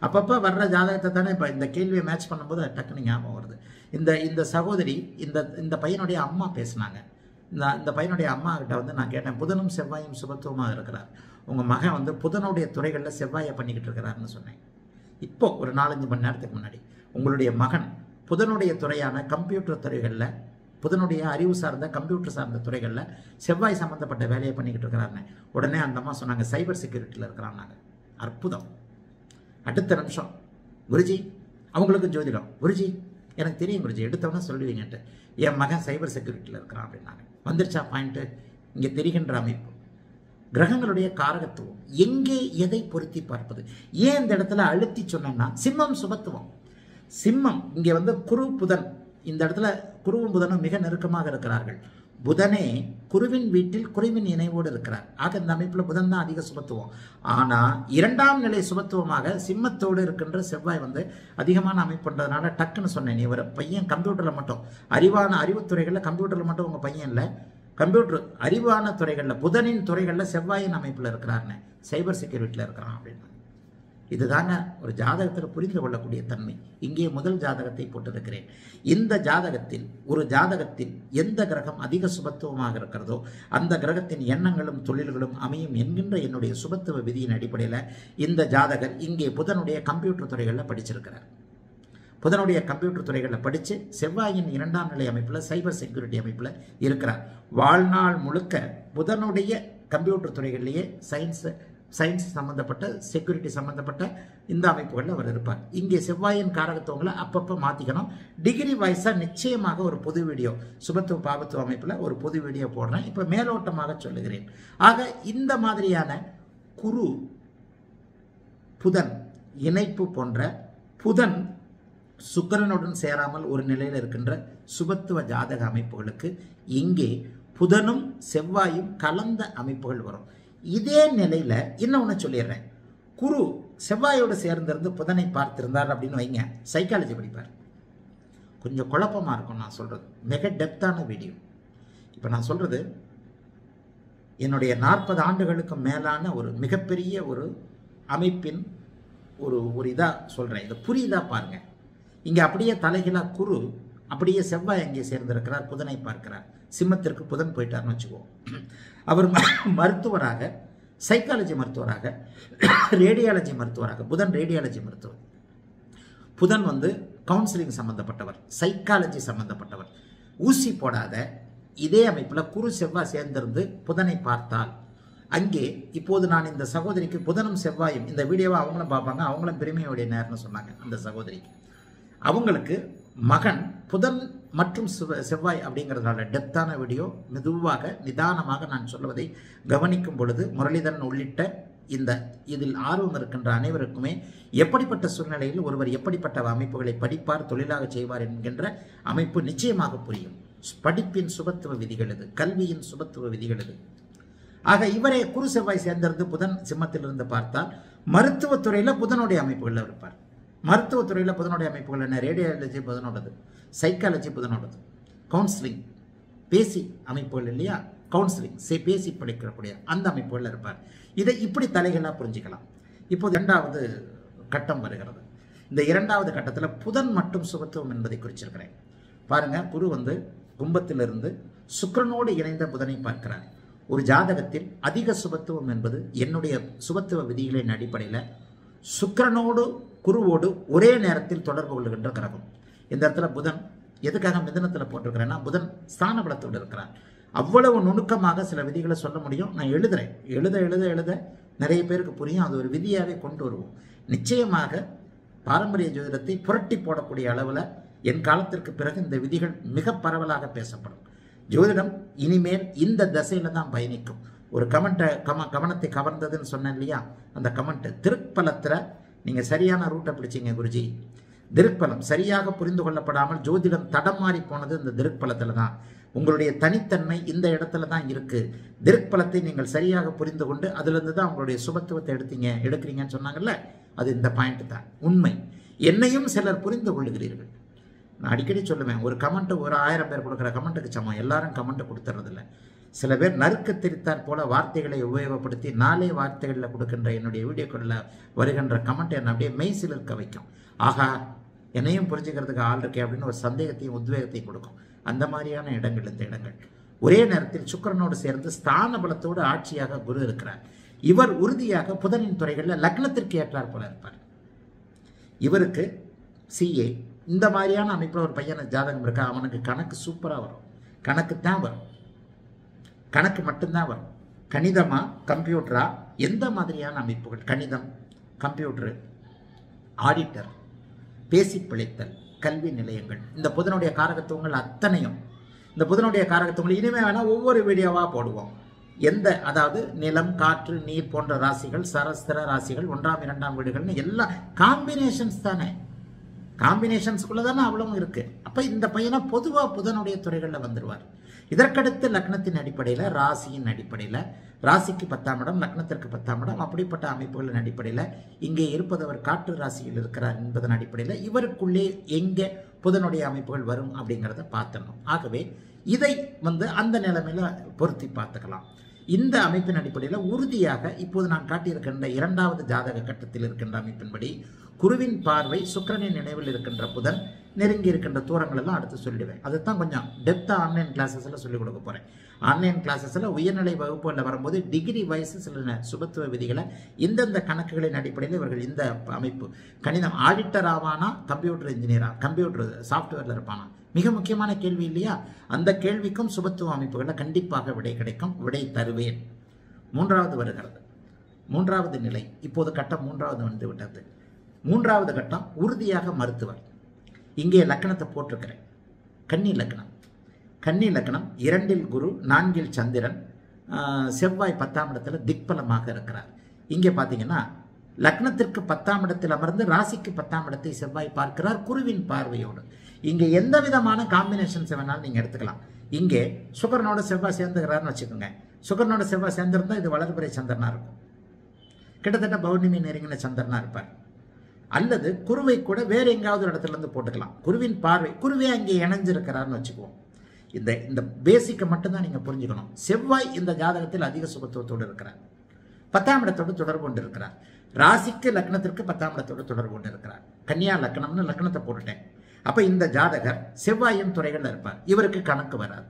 அப்பப்போ வர்ற ஜாதகத்தை தானே இப்போ இந்த கேள்வியை மேட்ச் பண்ணும்போது அது டக்குனு ஞாபகம் வருது இந்த இந்த சகோதரி இந்த இந்த பையனுடைய அம்மா பேசுனாங்க இந்த இந்த பையனுடைய அம்மா கிட்ட வந்து நான் கேட்டேன் புதனும் செவ்வாயும் சுபத்துவமாக இருக்கிறார் உங்கள் மகன் வந்து புதனுடைய துறைகளில் செவ்வாயை பண்ணிக்கிட்டு இருக்கிறாருன்னு சொன்னேன் இப்போ ஒரு நாலஞ்சு மணி நேரத்துக்கு முன்னாடி உங்களுடைய மகன் புதனுடைய துறையான கம்ப்யூட்டர் துறைகளில் புதனுடைய அறிவு சார்ந்த கம்ப்யூட்டர் சார்ந்த துறைகளில் செவ்வாய் சம்மந்தப்பட்ட வேலையை பண்ணிக்கிட்டு இருக்கிறாருன்னு உடனே அந்த அம்மா சொன்னாங்க சைபர் செக்யூரிட்டியில் இருக்கிறாங்க அற்புதம் அடுத்த நிமிஷம் குருஜி அவங்களுக்கு ஜோதிடம் குருஜி எனக்கு தெரியும் குருஜி எடுத்தவொன்னே சொல்லுவீங்கன்ட்டு என் மகன் சைபர் செக்யூரிட்டியில் இருக்கிறான் அப்படின்னாங்க வந்துருச்சா பாயிண்ட்டு இங்கே தெரிகின்ற அமைப்பு கிரகங்களுடைய காரகத்துவம் எங்கே எதை பொருத்தி பார்ப்பது ஏன் இந்த இடத்துல அழுத்தி சொன்னேன்னா சிம்மம் சுபத்துவம் சிம்மம் இங்கே வந்து குரு புதன் இந்த இடத்துல குருவும் புதனும் மிக நெருக்கமாக இருக்கிறார்கள் புதனே குருவின் வீட்டில் குருவின் இணைவோடு இருக்கிறார் ஆக இந்த அமைப்பில் புதன் தான் அதிக சுபத்துவம் ஆனால் இரண்டாம் நிலை சுபத்துவமாக சிம்மத்தோடு இருக்கின்ற செவ்வாய் வந்து அதிகமான அமைப்புன்றதுனால டக்குன்னு சொன்னேன் நீ ஒரு பையன் கம்ப்யூட்டரில் மட்டும் அறிவான அறிவுத்துறைகளில் கம்ப்யூட்டரில் மட்டும் உங்கள் பையன் இல்லை கம்ப்யூட்டர் அறிவான துறைகளில் புதனின் துறைகளில் செவ்வாயின் அமைப்பில் இருக்கிறாருன்னு சைபர் செக்யூரிட்டியில் இருக்கிறான் அப்படின்னு இதுதாங்க ஒரு ஜாதகத்தில் புரிந்து கொள்ளக்கூடிய தன்மை இங்கே முதல் ஜாதகத்தை போட்டிருக்கிறேன் இந்த ஜாதகத்தில் ஒரு ஜாதகத்தில் எந்த கிரகம் அதிக சுபத்துவமாக இருக்கிறதோ அந்த கிரகத்தின் எண்ணங்களும் தொழில்களும் அமையும் என்கின்ற என்னுடைய சுபத்துவ விதியின் அடிப்படையில் இந்த ஜாதகர் இங்கே புதனுடைய கம்ப்யூட்டர் துறைகளில் படிச்சிருக்கிறார் புதனுடைய கம்ப்யூட்டர் துறைகளில் படித்து செவ்வாயின் இரண்டாம் நிலை அமைப்பில் சைபர் செக்யூரிட்டி அமைப்பில் இருக்கிறார் வாழ்நாள் முழுக்க புதனுடைய கம்ப்யூட்டர் துறைகளிலேயே சயின்ஸ் சயின்ஸ் சம்மந்தப்பட்ட செக்யூரிட்டி சம்மந்தப்பட்ட இந்த அமைப்புகளில் அவர் இருப்பார் இங்கே செவ்வாயின் காரகத்துவங்களை அப்பப்போ மாற்றிக்கணும் டிகிரி வைஸாக நிச்சயமாக ஒரு பொது வீடியோ சுபத்துவ பாபத்துவ அமைப்பில் ஒரு பொது வீடியோ போடுறேன் இப்போ மேலோட்டமாக சொல்லுகிறேன் ஆக இந்த மாதிரியான குரு புதன் இணைப்பு போன்ற புதன் சுக்கரனுடன் சேராமல் ஒரு நிலையில் இருக்கின்ற சுபத்துவ ஜாதக அமைப்புகளுக்கு இங்கே புதனும் செவ்வாயும் கலந்த அமைப்புகள் வரும் இதே நிலையில் இன்னொன்று சொல்லிடுறேன் குரு செவ்வாயோடு சேர்ந்திருந்து புதனை பார்த்திருந்தார் அப்படின்னு வைங்க சைக்காலஜி படிப்பார் கொஞ்சம் குழப்பமாக இருக்கும் நான் சொல்கிறது மிக டெப்த்தான வீடியோ இப்போ நான் சொல்கிறது என்னுடைய நாற்பது ஆண்டுகளுக்கு மேலான ஒரு மிகப்பெரிய ஒரு அமைப்பின் ஒரு ஒரு இதாக சொல்கிறேன் இதை புரியுதா பாருங்கள் இங்கே அப்படியே தலைகீழாக குரு அப்படியே செவ்வாய் அங்கே சேர்ந்திருக்கிறார் புதனை பார்க்கிறார் சிம்மத்திற்கு புதன் போயிட்டார்னு வச்சுக்குவோம் அவர் மருத்துவராக சைக்காலஜி மருத்துவராக ரேடியாலஜி மருத்துவராக புதன் ரேடியாலஜி மருத்துவர் புதன் வந்து கவுன்சிலிங் சம்பந்தப்பட்டவர் சைக்காலஜி சம்பந்தப்பட்டவர் ஊசி போடாத இதே அமைப்பில் குரு செவ்வாய் சேர்ந்திருந்து புதனை பார்த்தால் அங்கே இப்போது நான் இந்த சகோதரிக்கு புதனும் செவ்வாயும் இந்த வீடியோவை அவங்களும் பார்ப்பாங்க அவங்களும் பெருமையுடைய நேரம்னு சொன்னாங்க அந்த சகோதரிக்கு அவங்களுக்கு மகன் புதன் மற்றும் செவ்வாய் அப்படிங்கிறதுனால டெப்த்தான வீடியோ மெதுவாக நிதானமாக நான் சொல்வதை கவனிக்கும் பொழுது முரளிதரன் உள்ளிட்ட இந்த இதில் ஆர்வம் இருக்கின்ற அனைவருக்குமே எப்படிப்பட்ட சூழ்நிலையில் ஒருவர் எப்படிப்பட்ட அமைப்புகளை படிப்பார் தொழிலாக செய்வார் என்கின்ற அமைப்பு நிச்சயமாக புரியும் படிப்பின் சுபத்துவ விதிகள் இது கல்வியின் சுபத்துவ விதிகள் இது ஆக இவரே குரு செவ்வாய் சேர்ந்திருந்து புதன் சிம்மத்திலிருந்து பார்த்தால் மருத்துவத்துறையில் புதனுடைய அமைப்புகளில் இருப்பார் மருத்துவத்துறையில் புதனுடைய அமைப்புகள் என்ன ரேடியாலஜி புதனோடது சைக்காலஜி புதனோடது கவுன்சிலிங் பேசி அமைப்புகள் இல்லையா கவுன்சிலிங் சே பேசி படிக்கக்கூடிய அந்த அமைப்புகளில் இருப்பார் இதை இப்படி தலைகளாக புரிஞ்சுக்கலாம் இப்போது இரண்டாவது கட்டம் வருகிறது இந்த இரண்டாவது கட்டத்தில் புதன் மட்டும் சுபத்துவம் என்பதை குறிச்சிருக்கிறேன் பாருங்க குரு வந்து கும்பத்திலிருந்து சுக்கரனோடு இணைந்த புதனை பார்க்கிறார் ஒரு ஜாதகத்தில் அதிக சுபத்துவம் என்பது என்னுடைய சுபத்துவ விதிகளின் அடிப்படையில் சுக்கரனோடு குருவோடு ஒரே நேரத்தில் தொடர்பு கொள்ளுகின்ற கிரகம் இந்த இடத்துல புதன் எதுக்காக மிதனத்தில் போட்டிருக்கிறேன்னா புதன் ஸ்தான பலத்தோடு இருக்கிறார் அவ்வளவு நுணுக்கமாக சில விதிகளை சொல்ல முடியும் நான் எழுதுறேன் எழுத எழுத எழுத நிறைய பேருக்கு புரியும் அது ஒரு விதியாகவே கொண்டு வருவோம் நிச்சயமாக பாரம்பரிய ஜோதிடத்தை புரட்டி போடக்கூடிய அளவில் என் காலத்திற்கு பிறகு இந்த விதிகள் மிக பரவலாக பேசப்படும் ஜோதிடம் இனிமேல் இந்த தசையில தான் பயணிக்கும் ஒரு கமெண்ட்டை கம கவனத்தை கவர்ந்ததுன்னு சொன்னேன் இல்லையா அந்த கமெண்ட் திருப்பலத்தில் நீங்கள் சரியான ரூட்டை பிடிச்சிங்க குருஜி திருப்பலம் சரியாக புரிந்து கொள்ளப்படாமல் ஜோதிடம் தடம் மாறி போனது இந்த திருப்பலத்தில் தான் உங்களுடைய தனித்தன்மை இந்த இடத்துல தான் இருக்கு திருப்பலத்தை நீங்கள் சரியாக புரிந்து கொண்டு அதுலேருந்து தான் உங்களுடைய சுபத்துவத்தை எடுத்தீங்க எடுக்கிறீங்கன்னு சொன்னாங்கல்ல அது இந்த பாயிண்ட் தான் உண்மை என்னையும் சிலர் புரிந்து கொள்ளுகிறீர்கள் நான் அடிக்கடி சொல்லுவேன் ஒரு கமெண்ட் ஒரு ஆயிரம் பேர் கொடுக்குற கமெண்ட்டுக்கு சமம் எல்லாரும் கமெண்ட் கொடுத்துறதில்ல சில பேர் நறுக்க திரித்தாற் போல வார்த்தைகளை உபயோகப்படுத்தி நாலே வார்த்தைகளில் கொடுக்கின்ற என்னுடைய வீடியோக்களில் வருகின்ற கமெண்ட் என்னை அப்படியே மெய்சில் இருக்க வைக்கும் ஆகா என்னையும் புரிஞ்சுக்கிறதுக்கு ஆள் இருக்கே அப்படின்னு ஒரு சந்தேகத்தையும் உத்வேகத்தையும் கொடுக்கும் அந்த மாதிரியான இடங்கள் இந்த இடங்கள் ஒரே நேரத்தில் சுக்கிரனோடு சேர்ந்து ஸ்தான பலத்தோடு ஆட்சியாக குரு இருக்கிறார் இவர் உறுதியாக புதனின் துறைகளில் லக்னத்திற்கு ஏற்றார் போல இருப்பார் இவருக்கு சிஏ இந்த மாதிரியான அமைப்பில் ஒரு பையனை ஜாதகம் இருக்கா அவனுக்கு கணக்கு சூப்பராக வரும் கணக்கு தான் வரும் கணக்கு மட்டும்தான் வரும் கணிதமா கம்ப்யூட்டரா எந்த மாதிரியான அமைப்புகள் கணிதம் கம்ப்யூட்டரு ஆடிட்டர் பேசி பிழைத்தல் கல்வி நிலையங்கள் இந்த புதனுடைய காரகத்துவங்கள் அத்தனையும் இந்த புதனுடைய காரகத்துவங்கள் இனிமே வேணா ஒவ்வொரு வீடியோவாக போடுவோம் எந்த அதாவது நிலம் காற்று நீர் போன்ற ராசிகள் சரஸ்திர ராசிகள் ஒன்றாம் இரண்டாம் வீடுகள்னு எல்லாம் காம்பினேஷன்ஸ் தானே காம்பினேஷன்ஸ்குள்ள தானே அவ்வளவும் இருக்கு அப்ப இந்த பையனை பொதுவா புதனுடைய துறைகளில் வந்துருவார் இதற்கடுத்து லக்னத்தின் அடிப்படையில் ராசியின் அடிப்படையில் ராசிக்கு பத்தாம் இடம் லக்னத்திற்கு பத்தாம் இடம் அப்படிப்பட்ட அமைப்புகளின் அடிப்படையில் இங்கே இருப்பதவர் காற்று ராசியில் இருக்கிறார் என்பதன் அடிப்படையில் இவருக்குள்ளே எங்கே புதனுடைய அமைப்புகள் வரும் அப்படிங்கிறத பார்த்துடணும் ஆகவே இதை வந்து அந்த நிலைமையில பொருத்தி பார்த்துக்கலாம் இந்த அமைப்பின் அடிப்படையில் உறுதியாக இப்போது நான் காட்டியிருக்கின்ற இரண்டாவது ஜாதக கட்டத்தில் இருக்கின்ற அமைப்பின்படி குருவின் பார்வை சுக்கிரனின் நினைவில் இருக்கின்ற புதன் நெருங்கி இருக்கின்ற தூரங்கள் எல்லாம் அடுத்து சொல்லிடுவேன் அதுதான் கொஞ்சம் டெப்த்தாக ஆன்லைன் கிளாஸஸில் சொல்லிக் கொடுக்க போகிறேன் ஆன்லைன் கிளாஸஸில் உயர்நிலை வகுப்புகளில் வரும்போது டிகிரி வயசு சில சுபத்துவ விதிகளை இந்தந்த கணக்குகளின் அடிப்படையில் இவர்கள் இந்த அமைப்பு கணிதம் ஆடிட்டர் ஆவானா கம்ப்யூட்டர் இன்ஜினியரா கம்ப்யூட்டர் சாஃப்ட்வேரில் இருப்பானா மிக முக்கியமான கேள்வி இல்லையா அந்த கேள்விக்கும் சுபத்துவ அமைப்புகளில் கண்டிப்பாக விடை கிடைக்கும் விடை தருவேன் மூன்றாவது வருகிறது மூன்றாவது நிலை இப்போது கட்டம் மூன்றாவது வந்து விட்டது மூன்றாவது கட்டம் உறுதியாக மருத்துவர் இங்கே லக்கணத்தை போட்டிருக்கிறேன் கன்னி லக்னம் கன்னி லக்னம் இரண்டில் குரு நான்கில் சந்திரன் ஆஹ், செவ்வாய் பத்தாம் இடத்துல திக்பலமாக இருக்கிறார் இங்கே பார்த்தீங்கன்னா லக்னத்திற்கு பத்தாம் இடத்தில் அமர்ந்து ராசிக்கு பத்தாம் இடத்தை செவ்வாய் பார்க்கிறார் குருவின் பார்வையோடு இங்கே எந்த விதமான காம்பினேஷன்ஸ் வேணாலும் நீங்கள் எடுத்துக்கலாம் இங்கே சுகரனோட செவ்வாய் சேர்ந்துக்கிறாருன்னு வச்சுக்கோங்க சுகரனோட செவ்வாய் சேர்ந்திருந்தா இது வளர்பிறை சந்திரனா இருக்கும் கிட்டத்தட்ட பௌர்ணமி நெருங்கின சந்திரனா இருப்பார் அல்லது குருவை கூட வேற எங்காவது ஒரு இடத்துல இருந்து போட்டுக்கலாம் குருவின் பார்வை குருவே அங்கே இணைஞ்சிருக்கிறார்னு வச்சுக்குவோம் இந்த இந்த பேசிக்கை மட்டும்தான் நீங்க புரிஞ்சுக்கணும் செவ்வாய் இந்த ஜாதகத்தில் அதிக சுபத்துவத்தோடு இருக்கிறார் பத்தாம் இடத்தோடு தொடர்பு கொண்டு இருக்கிறார் ராசிக்கு லக்னத்திற்கு பத்தாம் இடத்தோடு தொடர்பு கொண்டு இருக்கிறார் கன்னியா லக்னம்னு லக்னத்தை போட்டுட்டேன் அப்ப இந்த ஜாதகர் செவ்வாயின் துறைகள்ல இருப்பார் இவருக்கு கணக்கு வராது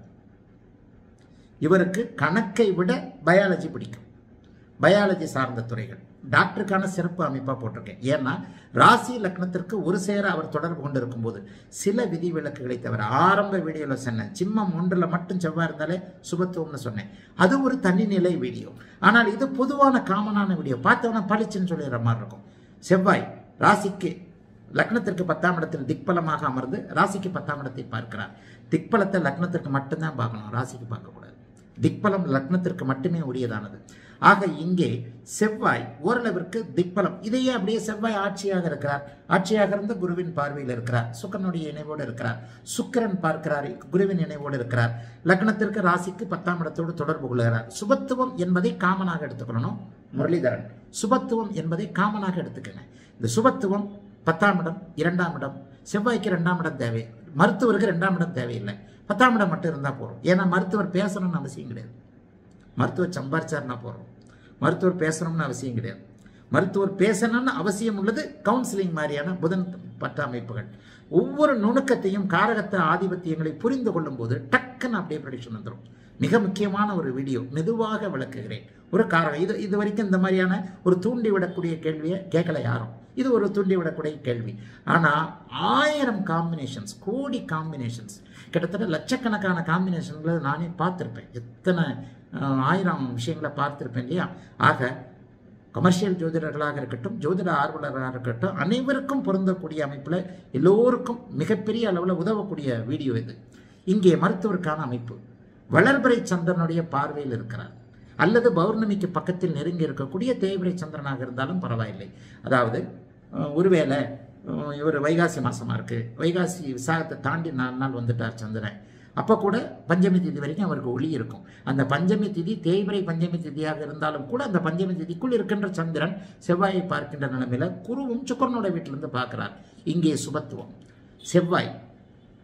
இவருக்கு கணக்கை விட பயாலஜி பிடிக்கும் பயாலஜி சார்ந்த துறைகள் டாக்டருக்கான சிறப்பு அமைப்பாக போட்டிருக்கேன் ஏன்னா ராசி லக்னத்திற்கு ஒரு சேர அவர் தொடர்பு கொண்டு இருக்கும்போது சில விதி விலக்குகளை தவிர ஆரம்ப வீடியோவில் சொன்னேன் சிம்மம் ஒன்றில் மட்டும் செவ்வாய் இருந்தாலே சுபத்துவம்னு சொன்னேன் அது ஒரு தனிநிலை வீடியோ ஆனால் இது பொதுவான காமனான வீடியோ பார்த்தவன பளிச்சுன்னு சொல்லிடுற மாதிரி இருக்கும் செவ்வாய் ராசிக்கு லக்னத்திற்கு பத்தாம் இடத்தில் திக்பலமாக அமர்ந்து ராசிக்கு பத்தாம் இடத்தை பார்க்கிறார் திக்பலத்தை லக்னத்திற்கு மட்டும்தான் பார்க்கணும் ராசிக்கு பார்க்கக்கூடாது திக்பலம் லக்னத்திற்கு மட்டுமே உரியதானது ஆக இங்கே செவ்வாய் ஓரளவிற்கு திக்பலம் இதையே அப்படியே செவ்வாய் ஆட்சியாக இருக்கிறார் ஆட்சியாக இருந்து குருவின் பார்வையில் இருக்கிறார் சுக்கரனுடைய இணைவோடு இருக்கிறார் சுக்கிரன் பார்க்கிறார் குருவின் இணைவோடு இருக்கிறார் லக்னத்திற்கு ராசிக்கு பத்தாம் இடத்தோடு தொடர்பு கொள்கிறார் சுபத்துவம் என்பதை காமனாக எடுத்துக்கணும் முரளிதரன் சுபத்துவம் என்பதை காமனாக எடுத்துக்கங்க இந்த சுபத்துவம் பத்தாம் இடம் இரண்டாம் இடம் செவ்வாய்க்கு இரண்டாம் இடம் தேவை மருத்துவருக்கு இரண்டாம் இடம் தேவையில்லை பத்தாம் இடம் மட்டும் இருந்தால் போதும் ஏன்னா மருத்துவர் பேசணும்னு அவசியம் கிடையாது மருத்துவர் சம்பாரிச்சார்னா போகிறோம் மருத்துவர் பேசணும்னு அவசியம் கிடையாது மருத்துவர் பேசணும்னு அவசியம் உள்ளது கவுன்சிலிங் மாதிரியான புதன் பட்ட அமைப்புகள் ஒவ்வொரு நுணுக்கத்தையும் காரகத்த ஆதிபத்தியங்களை புரிந்து கொள்ளும் போது டக்குன்னு அப்படியே ப்ரடிக்ஷன் வந்துடும் மிக முக்கியமான ஒரு வீடியோ மெதுவாக விளக்குகிறேன் ஒரு காரகம் இது இது வரைக்கும் இந்த மாதிரியான ஒரு தூண்டி விடக்கூடிய கேள்வியை கேட்கல யாரும் இது ஒரு தூண்டி விடக்கூடிய கேள்வி ஆனால் ஆயிரம் காம்பினேஷன்ஸ் கோடி காம்பினேஷன்ஸ் கிட்டத்தட்ட லட்சக்கணக்கான காம்பினேஷன்களை நானே பார்த்துருப்பேன் எத்தனை அஹ், ஆயிரம் விஷயங்களை பார்த்துருப்பேன் இல்லையா ஆக கமர்ஷியல் ஜோதிடர்களாக இருக்கட்டும் ஜோதிட ஆர்வலராக இருக்கட்டும் அனைவருக்கும் பொருந்தக்கூடிய அமைப்பில் எல்லோருக்கும் மிகப்பெரிய அளவில் உதவக்கூடிய வீடியோ இது இங்கே மருத்துவருக்கான அமைப்பு வளர்பிறை சந்திரனுடைய பார்வையில் இருக்கிறார் அல்லது பௌர்ணமிக்கு பக்கத்தில் நெருங்கி இருக்கக்கூடிய தேய்பிரை சந்திரனாக இருந்தாலும் பரவாயில்லை அதாவது அஹ், ஒருவேளை அஹ், இவர் வைகாசி மாசமா இருக்கு வைகாசி விசாகத்தை தாண்டி நாலு நாள் வந்துட்டார் சந்திரன் அப்போ கூட பஞ்சமி திதி வரைக்கும் அவருக்கு ஒளி இருக்கும் அந்த பஞ்சமி திதி தேய்பிரை பஞ்சமி திதியாக இருந்தாலும் கூட அந்த பஞ்சமி திதிக்குள் இருக்கின்ற சந்திரன் செவ்வாயை பார்க்கின்ற நிலைமையில குருவும் சுக்கரனோட வீட்டிலிருந்து பார்க்கிறார் இங்கே சுபத்துவம் செவ்வாய்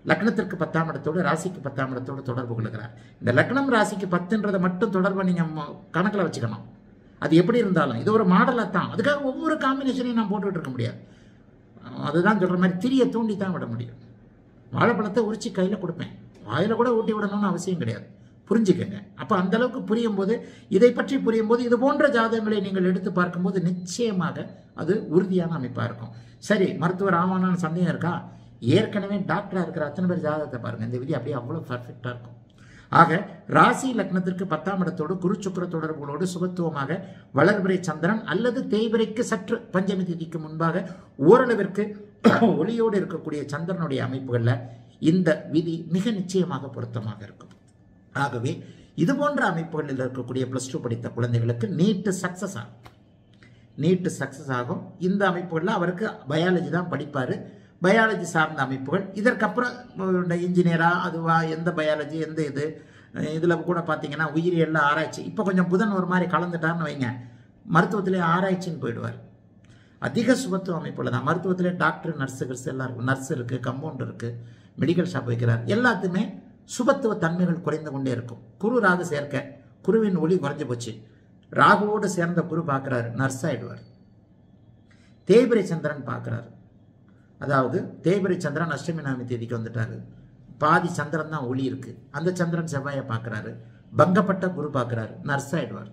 லக்னத்திற்கு பத்தாம் இடத்தோடு ராசிக்கு பத்தாம் இடத்தோடு தொடர்பு கொள்கிறார் இந்த லக்னம் ராசிக்கு பத்துன்றதை மட்டும் தொடர்பை நீங்கள் கணக்கில் வச்சுக்கணும் அது எப்படி இருந்தாலும் இது ஒரு மாடலாக தான் அதுக்காக ஒவ்வொரு காம்பினேஷனையும் நான் போட்டுக்கிட்டு இருக்க முடியாது அதுதான் சொல்கிற மாதிரி திரியை தூண்டி தான் விட முடியும் வாழைப்பழத்தை உரிச்சு கையில் கொடுப்பேன் வாயில் கூட ஊட்டி விடணும்னு அவசியம் கிடையாது புரிஞ்சுக்கங்க அப்போ அந்த அளவுக்கு புரியும் போது இதை பற்றி புரியும் போது இது போன்ற ஜாதகங்களை நீங்கள் எடுத்து பார்க்கும்போது நிச்சயமாக அது உறுதியான அமைப்பாக இருக்கும் சரி மருத்துவர் ஆவானான்னு சந்தேகம் இருக்கா ஏற்கனவே டாக்டராக இருக்கிற அத்தனை பேர் ஜாதகத்தை பாருங்க இந்த விதி அப்படியே அவ்வளோ பர்ஃபெக்டாக இருக்கும் ஆக ராசி லக்னத்திற்கு பத்தாம் இடத்தோடு குரு சுக்கிர தொடர்புகளோடு சுபத்துவமாக வளர்பிறை சந்திரன் அல்லது தேய்பிரைக்கு சற்று பஞ்சமி திதிக்கு முன்பாக ஓரளவிற்கு ஒளியோடு இருக்கக்கூடிய சந்திரனுடைய அமைப்புகளில் இந்த விதி மிக நிச்சயமாக பொருத்தமாக இருக்கும் ஆகவே இது போன்ற அமைப்புகளில் இருக்கக்கூடிய ப்ளஸ் டூ படித்த குழந்தைகளுக்கு நீட்டு சக்ஸஸ் ஆகும் நீட்டு சக்ஸஸ் ஆகும் இந்த அமைப்புகளில் அவருக்கு பயாலஜி தான் படிப்பார் பயாலஜி சார்ந்த அமைப்புகள் இதற்கப்புறம் இன்ஜினியரா அதுவா எந்த பயாலஜி எந்த இது இதில் கூட பார்த்தீங்கன்னா உயிரியல்ல ஆராய்ச்சி இப்போ கொஞ்சம் புதன் ஒரு மாதிரி கலந்துட்டான்னு வைங்க மருத்துவத்திலே ஆராய்ச்சின்னு போயிடுவார் அதிக சுபத்துவ அமைப்புள்ள தான் மருத்துவத்திலே டாக்டர் நர்ஸு கிர்ஸ் எல்லாம் இருக்கும் நர்ஸ் இருக்குது கம்பவுண்டர் இருக்குது மெடிக்கல் ஷாப் வைக்கிறார் எல்லாத்துமே சுபத்துவ தன்மைகள் குறைந்து கொண்டே இருக்கும் குரு ராகு சேர்க்க குருவின் ஒளி குறைஞ்சு போச்சு ராகுவோடு சேர்ந்த குரு பார்க்குறாரு நர்ஸ் ஆயிடுவார் தேய்பிரை சந்திரன் பார்க்குறாரு அதாவது தேய்பிரை சந்திரன் அஷ்டமி நாமி தேதிக்கு வந்துட்டாரு பாதி சந்திரன் தான் ஒளி இருக்கு அந்த சந்திரன் செவ்வாயை பார்க்குறாரு பங்கப்பட்ட குரு பார்க்குறாரு நர்ஸ் ஆயிடுவார்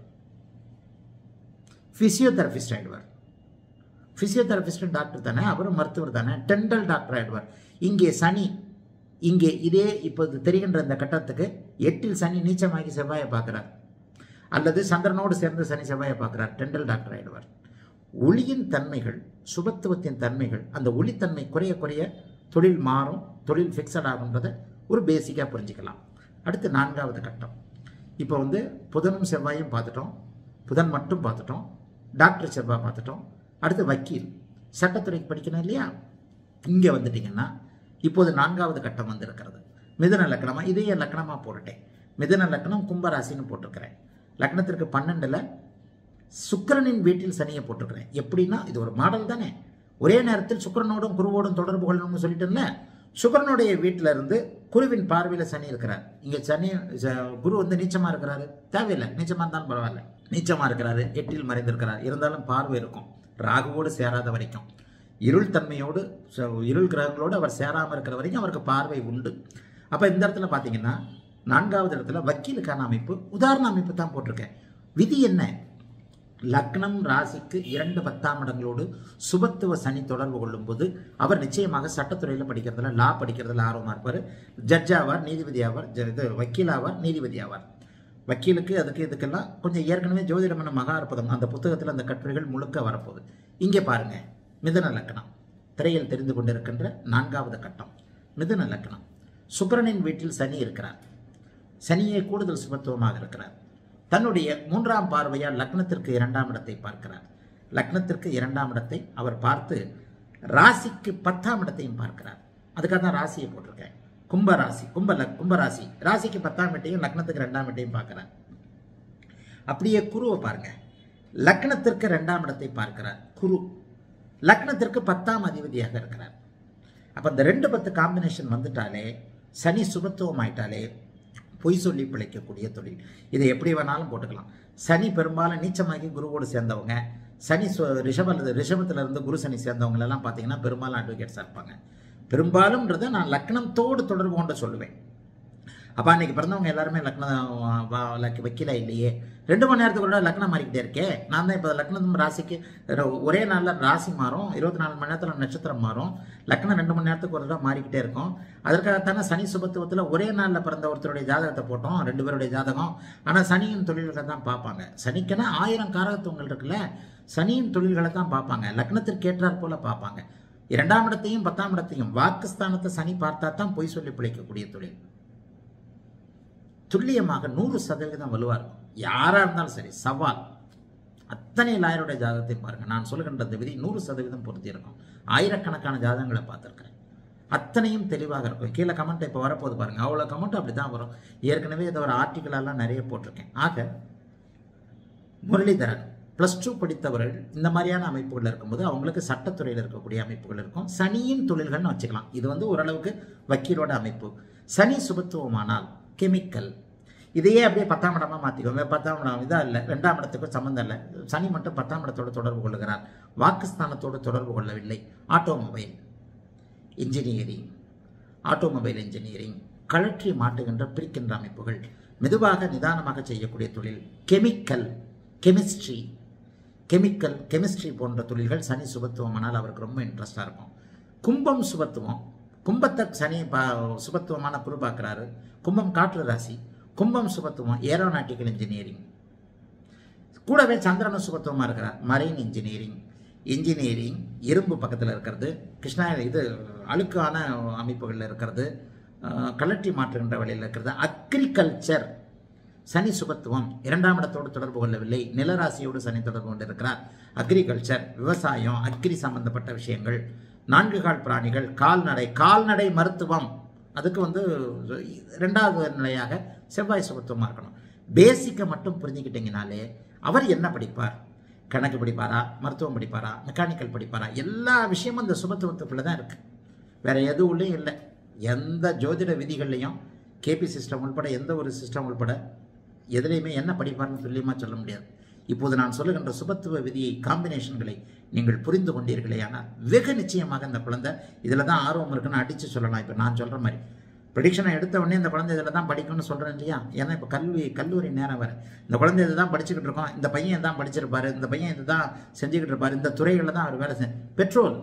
ஃபிசியோதெரபிஸ்ட் ஆயிடுவார் ஃபிசியோதெரபிஸ்ட் டாக்டர் தானே அவரும் மருத்துவர் தானே டென்டல் டாக்டர் ஆயிடுவார் இங்கே சனி இங்கே இதே இப்போது தெரிகின்ற இந்த கட்டத்துக்கு எட்டில் சனி நீச்சமாகி செவ்வாயை பார்க்குறார் அல்லது சந்திரனோடு சேர்ந்து சனி செவ்வாயை பார்க்குறார் டென்டல் டாக்டர் ஆயிடுவார் ஒளியின் தன்மைகள் சுபத்துவத்தின் தன்மைகள் அந்த ஒளித்தன்மை குறைய குறைய தொழில் மாறும் தொழில் ஃபிக்ஸட் ஆகுன்றதை ஒரு பேசிக்காக புரிஞ்சுக்கலாம் அடுத்து நான்காவது கட்டம் இப்போ வந்து புதனும் செவ்வாயும் பார்த்துட்டோம் புதன் மட்டும் பார்த்துட்டோம் டாக்டர் செவ்வாய் பார்த்துட்டோம் அடுத்து வக்கீல் சட்டத்துறைக்கு படிக்கணும் இல்லையா இங்கே வந்துட்டிங்கன்னா இப்போது நான்காவது கட்டம் வந்திருக்கிறது மிதுன லக்னமாக இதையே லக்னமாக போட்டுட்டேன் மிதுன லக்னம் கும்பராசின்னு போட்டிருக்கிறேன் லக்னத்திற்கு பன்னெண்டில் சுக்கிரனின் வீட்டில் சனியை போட்டிருக்கிறேன் எப்படின்னா இது ஒரு மாடல் தானே ஒரே நேரத்தில் சுக்கிரனோடும் குருவோடும் தொடர்பு கொள்ளணும்னு சொல்லிட்டேன்ல சுக்கிரனுடைய வீட்டில் இருந்து குருவின் பார்வையில் சனி இருக்கிறார் இங்கே சனி ச- குரு வந்து நீச்சமாக இருக்கிறாரு தேவையில்லை நீச்சமாக இருந்தாலும் பரவாயில்ல நீச்சமாக இருக்கிறாரு எட்டில் மறைந்திருக்கிறார் இருந்தாலும் பார்வை இருக்கும் ராகுவோடு சேராத வரைக்கும் இருள் தன்மையோடு ச- இருள் கிரகங்களோடு அவர் சேராமல் இருக்கிற வரைக்கும் அவருக்கு பார்வை உண்டு அப்போ இந்த இடத்துல பார்த்தீங்கன்னா நான்காவது இடத்துல வக்கீலுக்கான அமைப்பு உதாரண அமைப்பு தான் போட்டிருக்கேன் விதி என்ன லக்னம் ராசிக்கு இரண்டு பத்தாம் இடங்களோடு சுபத்துவ சனி தொடர்பு கொள்ளும்போது அவர் நிச்சயமாக சட்டத்துறையில் படிக்கிறதுல லா படிக்கிறதுல ஆர்வமாக இருப்பார் ஜட்ஜ் ஆவார் நீதிபதி ஆவார் ஜ- இது வக்கீல் ஆவார் நீதிபதி ஆவார் வக்கீலுக்கு அதுக்கு இதுக்கெல்லாம் கொஞ்சம் ஏற்கனவே ஜோதிடம் என்ன மகா அற்புதம் அந்த புத்தகத்தில் அந்த கட்டுரைகள் முழுக்க வரப்போகுது இங்கே பாருங்க மிதுன லக்னம் திரையில் தெரிந்து கொண்டிருக்கின்ற நான்காவது கட்டம் மிதுன லக்னம் சுக்கிரனின் வீட்டில் சனி இருக்கிறார் சனியே கூடுதல் சுபத்துவமாக இருக்கிறார் தன்னுடைய மூன்றாம் பார்வையால் லக்னத்திற்கு இரண்டாம் இடத்தை பார்க்கிறார் லக்னத்திற்கு இரண்டாம் இடத்தை அவர் பார்த்து ராசிக்கு பத்தாம் இடத்தையும் பார்க்கிறார் அதுக்காக தான் ராசியை போட்டிருக்கேன் கும்ப ராசி கும்ப லக்- கும்ப ராசி ராசிக்கு பத்தாம் இடத்தையும் லக்னத்துக்கு ரெண்டாம் இடத்தையும் பார்க்கிறார் அப்படியே குருவை பாருங்க லக்னத்திற்கு ரெண்டாம் இடத்தை பார்க்கிறார் குரு லக்னத்திற்கு பத்தாம் அதிபதியாக இருக்கிறார் அப்ப இந்த ரெண்டு பத்து காம்பினேஷன் வந்துட்டாலே சனி சுபத்துவம் ஆயிட்டாலே பொய் சொல்லி பிழைக்கக்கூடிய தொழில் இதை எப்படி வேணாலும் போட்டுக்கலாம் சனி பெரும்பாலும் நீச்சமாகி குருவோடு சேர்ந்தவங்க சனி சு- ரிஷப அல்லது ரிஷபத்துல இருந்து குரு சனி சேர்ந்தவங்க எல்லாம் பார்த்தீங்கன்னா பெரும்பாலும் அட்வொகேட்ஸாக இருப்பாங்க பெரும்பாலும்ன்றதை நான் லக்னத்தோடு தொடர்பு கொண்டு சொல்லுவேன் அப்போ அன்னைக்கு பிறந்தவங்க எல்லாருமே லக்னம் வா- லக் வக்கீலா இல்லையே ரெண்டு மணி நேரத்துக்கு கூட லக்னம் மாறிக்கிட்டே இருக்கே நான் தான் இப்போ லக்னம் ராசிக்கு ர- ஒரே நாளில் ராசி மாறும் இருபத்தி நாலு மணி நேரத்தில் நட்சத்திரம் மாறும் லக்னம் ரெண்டு மணி நேரத்துக்கு ஒரு தடவை மாறிக்கிட்டே இருக்கும் அதற்காகத்தானே சனி சுபத்துவத்தில் ஒரே நாளில் பிறந்த ஒருத்தருடைய ஜாதகத்தை போட்டோம் ரெண்டு பேருடைய ஜாதகம் ஆனால் சனியின் தொழில்களை தான் பார்ப்பாங்க சனிக்குன்னா ஆயிரம் காரகத்துவங்கள் இருக்குல்ல சனியின் தொழில்களை தான் பார்ப்பாங்க லக்னத்திற்கு ஏற்றாற் போல பார்ப்பாங்க இரண்டாம் இடத்தையும் பத்தாம் இடத்தையும் வாக்குஸ்தானத்தை சனி பார்த்தா தான் பொய் சொல்லி பிழைக்கக்கூடிய தொழில் துல்லியமாக நூறு சதவீதம் வலுவாக இருக்கும் யாராக இருந்தாலும் சரி சவால் அத்தனை லாயருடைய ஜாதகத்தை பாருங்க நான் சொல்லுகின்ற இந்த விதி நூறு சதவீதம் பொருத்தி இருக்கும் ஆயிரக்கணக்கான ஜாதகங்களை பார்த்துருக்கேன் அத்தனையும் தெளிவாக இருக்கும் கீழே கமெண்ட் இப்போ வரப்போது பாருங்க அவ்வளோ கமெண்ட் அப்படி தான் வரும் ஏற்கனவே இதை ஒரு ஆர்டிக்கலெல்லாம் நிறைய போட்டிருக்கேன் ஆக முரளிதரன் ப்ளஸ் டூ படித்தவர்கள் இந்த மாதிரியான அமைப்புகள் இருக்கும்போது அவங்களுக்கு சட்டத்துறையில் இருக்கக்கூடிய அமைப்புகள் இருக்கும் சனியின் தொழில்கள்னு வச்சுக்கலாம் இது வந்து ஓரளவுக்கு வக்கீலோட அமைப்பு சனி சுபத்துவமானால் கெமிக்கல் இதையே அப்படியே பத்தாம் இடமா மாற்றிக்கோங்க பத்தாம் இடம் இதாக இல்லை ரெண்டாம் இடத்துக்கும் சம்மந்தம் இல்லை சனி மட்டும் பத்தாம் இடத்தோடு தொடர்பு கொள்ளுகிறார் வாக்குஸ்தானத்தோடு தொடர்பு கொள்ளவில்லை ஆட்டோமொபைல் இன்ஜினியரிங் ஆட்டோமொபைல் இன்ஜினியரிங் கழற்றி மாட்டுகின்ற பிரிக்கின்ற அமைப்புகள் மெதுவாக நிதானமாக செய்யக்கூடிய தொழில் கெமிக்கல் கெமிஸ்ட்ரி கெமிக்கல் கெமிஸ்ட்ரி போன்ற தொழில்கள் சனி சுபத்துவமானால் அவருக்கு ரொம்ப இன்ட்ரெஸ்டாக இருக்கும் கும்பம் சுபத்துவம் கும்பத்தை சனி பா சுபத்துவமான குரு பார்க்குறாரு கும்பம் காற்று ராசி கும்பம் சுபத்துவம் ஏரோநாட்டிக்கல் இன்ஜினியரிங் கூடவே சந்திரனும் சுபத்துவமாக இருக்கிறார் மரைன் இன்ஜினியரிங் இன்ஜினியரிங் இரும்பு பக்கத்தில் இருக்கிறது கிருஷ்ணா இது அழுக்கான அமைப்புகளில் இருக்கிறது அஹ், கலட்டி மாற்றுகின்ற வழியில் இருக்கிறது அக்ரிகல்ச்சர் சனி சுபத்துவம் இரண்டாம் இடத்தோடு தொடர்பு கொள்ளவில்லை நிலராசியோடு சனி தொடர்பு கொண்டிருக்கிறார் அக்ரிகல்ச்சர் விவசாயம் அக்ரி சம்பந்தப்பட்ட விஷயங்கள் நான்கு கால் பிராணிகள் கால்நடை கால்நடை மருத்துவம் அதுக்கு வந்து ரெண்டாவது நிலையாக செவ்வாய் சுபத்துவமாக இருக்கணும் பேசிக்கை மட்டும் புரிஞ்சுக்கிட்டீங்கனாலே அவர் என்ன படிப்பார் கணக்கு படிப்பாரா மருத்துவம் படிப்பாரா மெக்கானிக்கல் படிப்பாரா எல்லா விஷயமும் அந்த சுபத்துவத்துக்குள்ளே தான் இருக்குது வேற எதுவுலையும் இல்லை எந்த ஜோதிட விதிகள்லையும் கேபி சிஸ்டம் உள்பட எந்த ஒரு சிஸ்டம் உள்பட எதுலையுமே என்ன படிப்பார்னு துல்லியமாக சொல்ல முடியாது இப்போது நான் சொல்லுகின்ற சுபத்துவ விதியை காம்பினேஷன்களை நீங்கள் புரிந்து கொண்டீர்களே ஆனால் வெகு நிச்சயமாக இந்த குழந்தை இதில் தான் ஆர்வம் இருக்குன்னு அடித்து சொல்லலாம் இப்போ நான் சொல்கிற மாதிரி ப்ரெடிக்ஷனை எடுத்த உடனே இந்த குழந்தை இதில் தான் படிக்கணும்னு சொல்கிறேன் இல்லையா ஏன்னா இப்போ கல்வி கல்லூரி நேரம் வர இந்த குழந்தை இதை தான் படிச்சுக்கிட்டு இருக்கோம் இந்த பையன் தான் படிச்சிருப்பாரு இந்த பையன் இதை தான் செஞ்சுக்கிட்டு இருப்பார் இந்த துறைகளில் தான் அவர் வேலை செஞ்சு பெட்ரோல்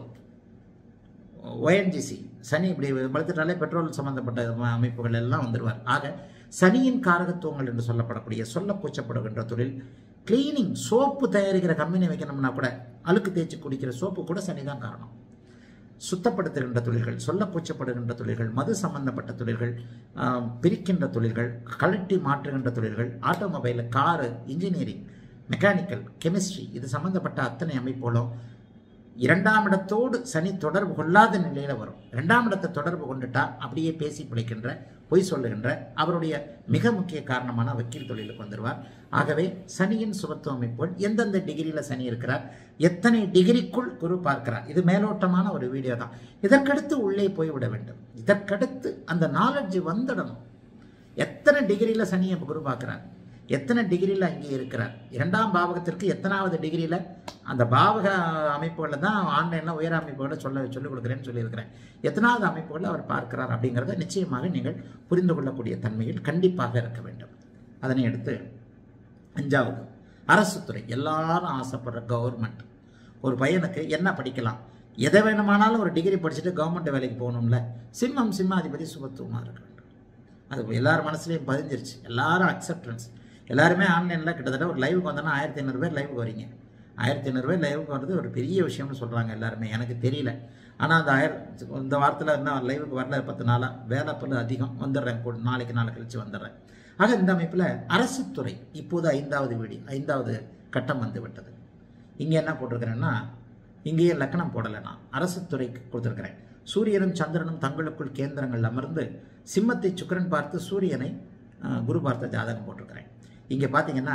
ஒஎன்ஜிசி சனி இப்படி வளர்த்துட்டாலே பெட்ரோல் சம்பந்தப்பட்ட ம- அமைப்புகள் எல்லாம் வந்துடுவார் ஆக சனியின் காரகத்துவங்கள் என்று சொல்லப்படக்கூடிய சொல்ல கூச்சப்படுகின்ற தொழில் கிளீனிங் சோப்பு தயாரிக்கிற கம்பெனி வைக்கணும்னா கூட அழுக்கு தேய்ச்சி குடிக்கிற சோப்பு கூட சனி தான் காரணம் சுத்தப்படுத்துகின்ற தொழில்கள் சொல்ல கூச்சப்படுகின்ற தொழில்கள் மது சம்பந்தப்பட்ட தொழில்கள் ஆம், பிரிக்கின்ற தொழில்கள் கழட்டி மாற்றுகின்ற தொழில்கள் automobile car engineering mechanical chemistry இது சம்பந்தப்பட்ட அத்தனை அமைப்புகளும் இரண்டாம் இடத்தோடு சனி தொடர்பு கொள்ளாத நிலையில வரும் இரண்டாம் இடத்தை தொடர்பு கொண்டுட்டா அப்படியே பேசி பிழைக்கின்ற பொய் சொல்லுகின்ற அவருடைய மிக முக்கிய காரணமான வக்கீல் தொழிலுக்கு வந்துடுவார் ஆகவே சனியின் சுபத்துவ அமைப்புகள் எந்தெந்த டிகிரியில் சனி இருக்கிறார் எத்தனை டிகிரிக்குள் குரு பார்க்கிறார் இது மேலோட்டமான ஒரு வீடியோ தான் இதற்கடுத்து உள்ளே போய்விட வேண்டும் இதற்கடுத்து அந்த நாலெட்ஜ் வந்துடணும் எத்தனை டிகிரியில் சனியை குரு பார்க்கிறார் எத்தனை டிகிரியில் அங்கே இருக்கிறார் இரண்டாம் பாவகத்திற்கு எத்தனாவது டிகிரியில் அந்த பாவக அமைப்புகளில் தான் ஆன்லைனில் உயர் அமைப்புகளை சொல்ல சொல்லிக் கொடுக்குறேன்னு சொல்லியிருக்கிறேன் எத்தனாவது அமைப்புகளை அவர் பார்க்கிறார் அப்படிங்கிறத நிச்சயமாக நீங்கள் புரிந்து கொள்ளக்கூடிய தன்மையில் கண்டிப்பாக இருக்க வேண்டும் அதனை அடுத்து அஞ்சாவது அரசு துறை எல்லாரும் ஆசைப்படுற கவர்மெண்ட் ஒரு பையனுக்கு என்ன படிக்கலாம் எதை வேணுமானாலும் ஒரு டிகிரி படிச்சுட்டு கவர்மெண்ட் வேலைக்கு போகணும்ல சிம்மம் சிம்மாதிபதி சுபத்துவமாக இருக்க வேண்டும் அது எல்லார் மனசுலையும் பதிஞ்சிருச்சு எல்லாரும் அக்செப்டன்ஸ் எல்லாருமே ஆன்லைனில் கிட்டத்தட்ட ஒரு லைவுக்கு வந்தோன்னா ஆயிரத்தி ஐநூறு பேர் லைவுக்கு வரீங்க ஆயிரத்தி ஐநூறு பேர் லைவுக்கு வர்றது ஒரு பெரிய விஷயம்னு சொல்கிறாங்க எல்லாருமே எனக்கு தெரியல ஆனால் அந்த ஆயிரம் இந்த வாரத்தில் இன்னும் லைவுக்கு வரல பத்து நாளாக வேலை பல்லு அதிகம் வந்துடுறேன் கூட நாளைக்கு நாளை கழிச்சு வந்துடுறேன் ஆக இந்த அமைப்பில் அரசுத்துறை இப்போது ஐந்தாவது வீடு ஐந்தாவது கட்டம் வந்து விட்டது இங்கே என்ன போட்டிருக்கிறேன்னா இங்கேயே லக்கணம் போடலை நான் அரசுத்துறைக்கு கொடுத்துருக்கிறேன் சூரியனும் சந்திரனும் தங்களுக்குள் கேந்திரங்கள் அமர்ந்து சிம்மத்தை சுக்கிரன் பார்த்து சூரியனை அஹ், குரு பார்த்த ஜாதகம் போட்டிருக்கிறேன் இங்கே பார்த்தீங்கன்னா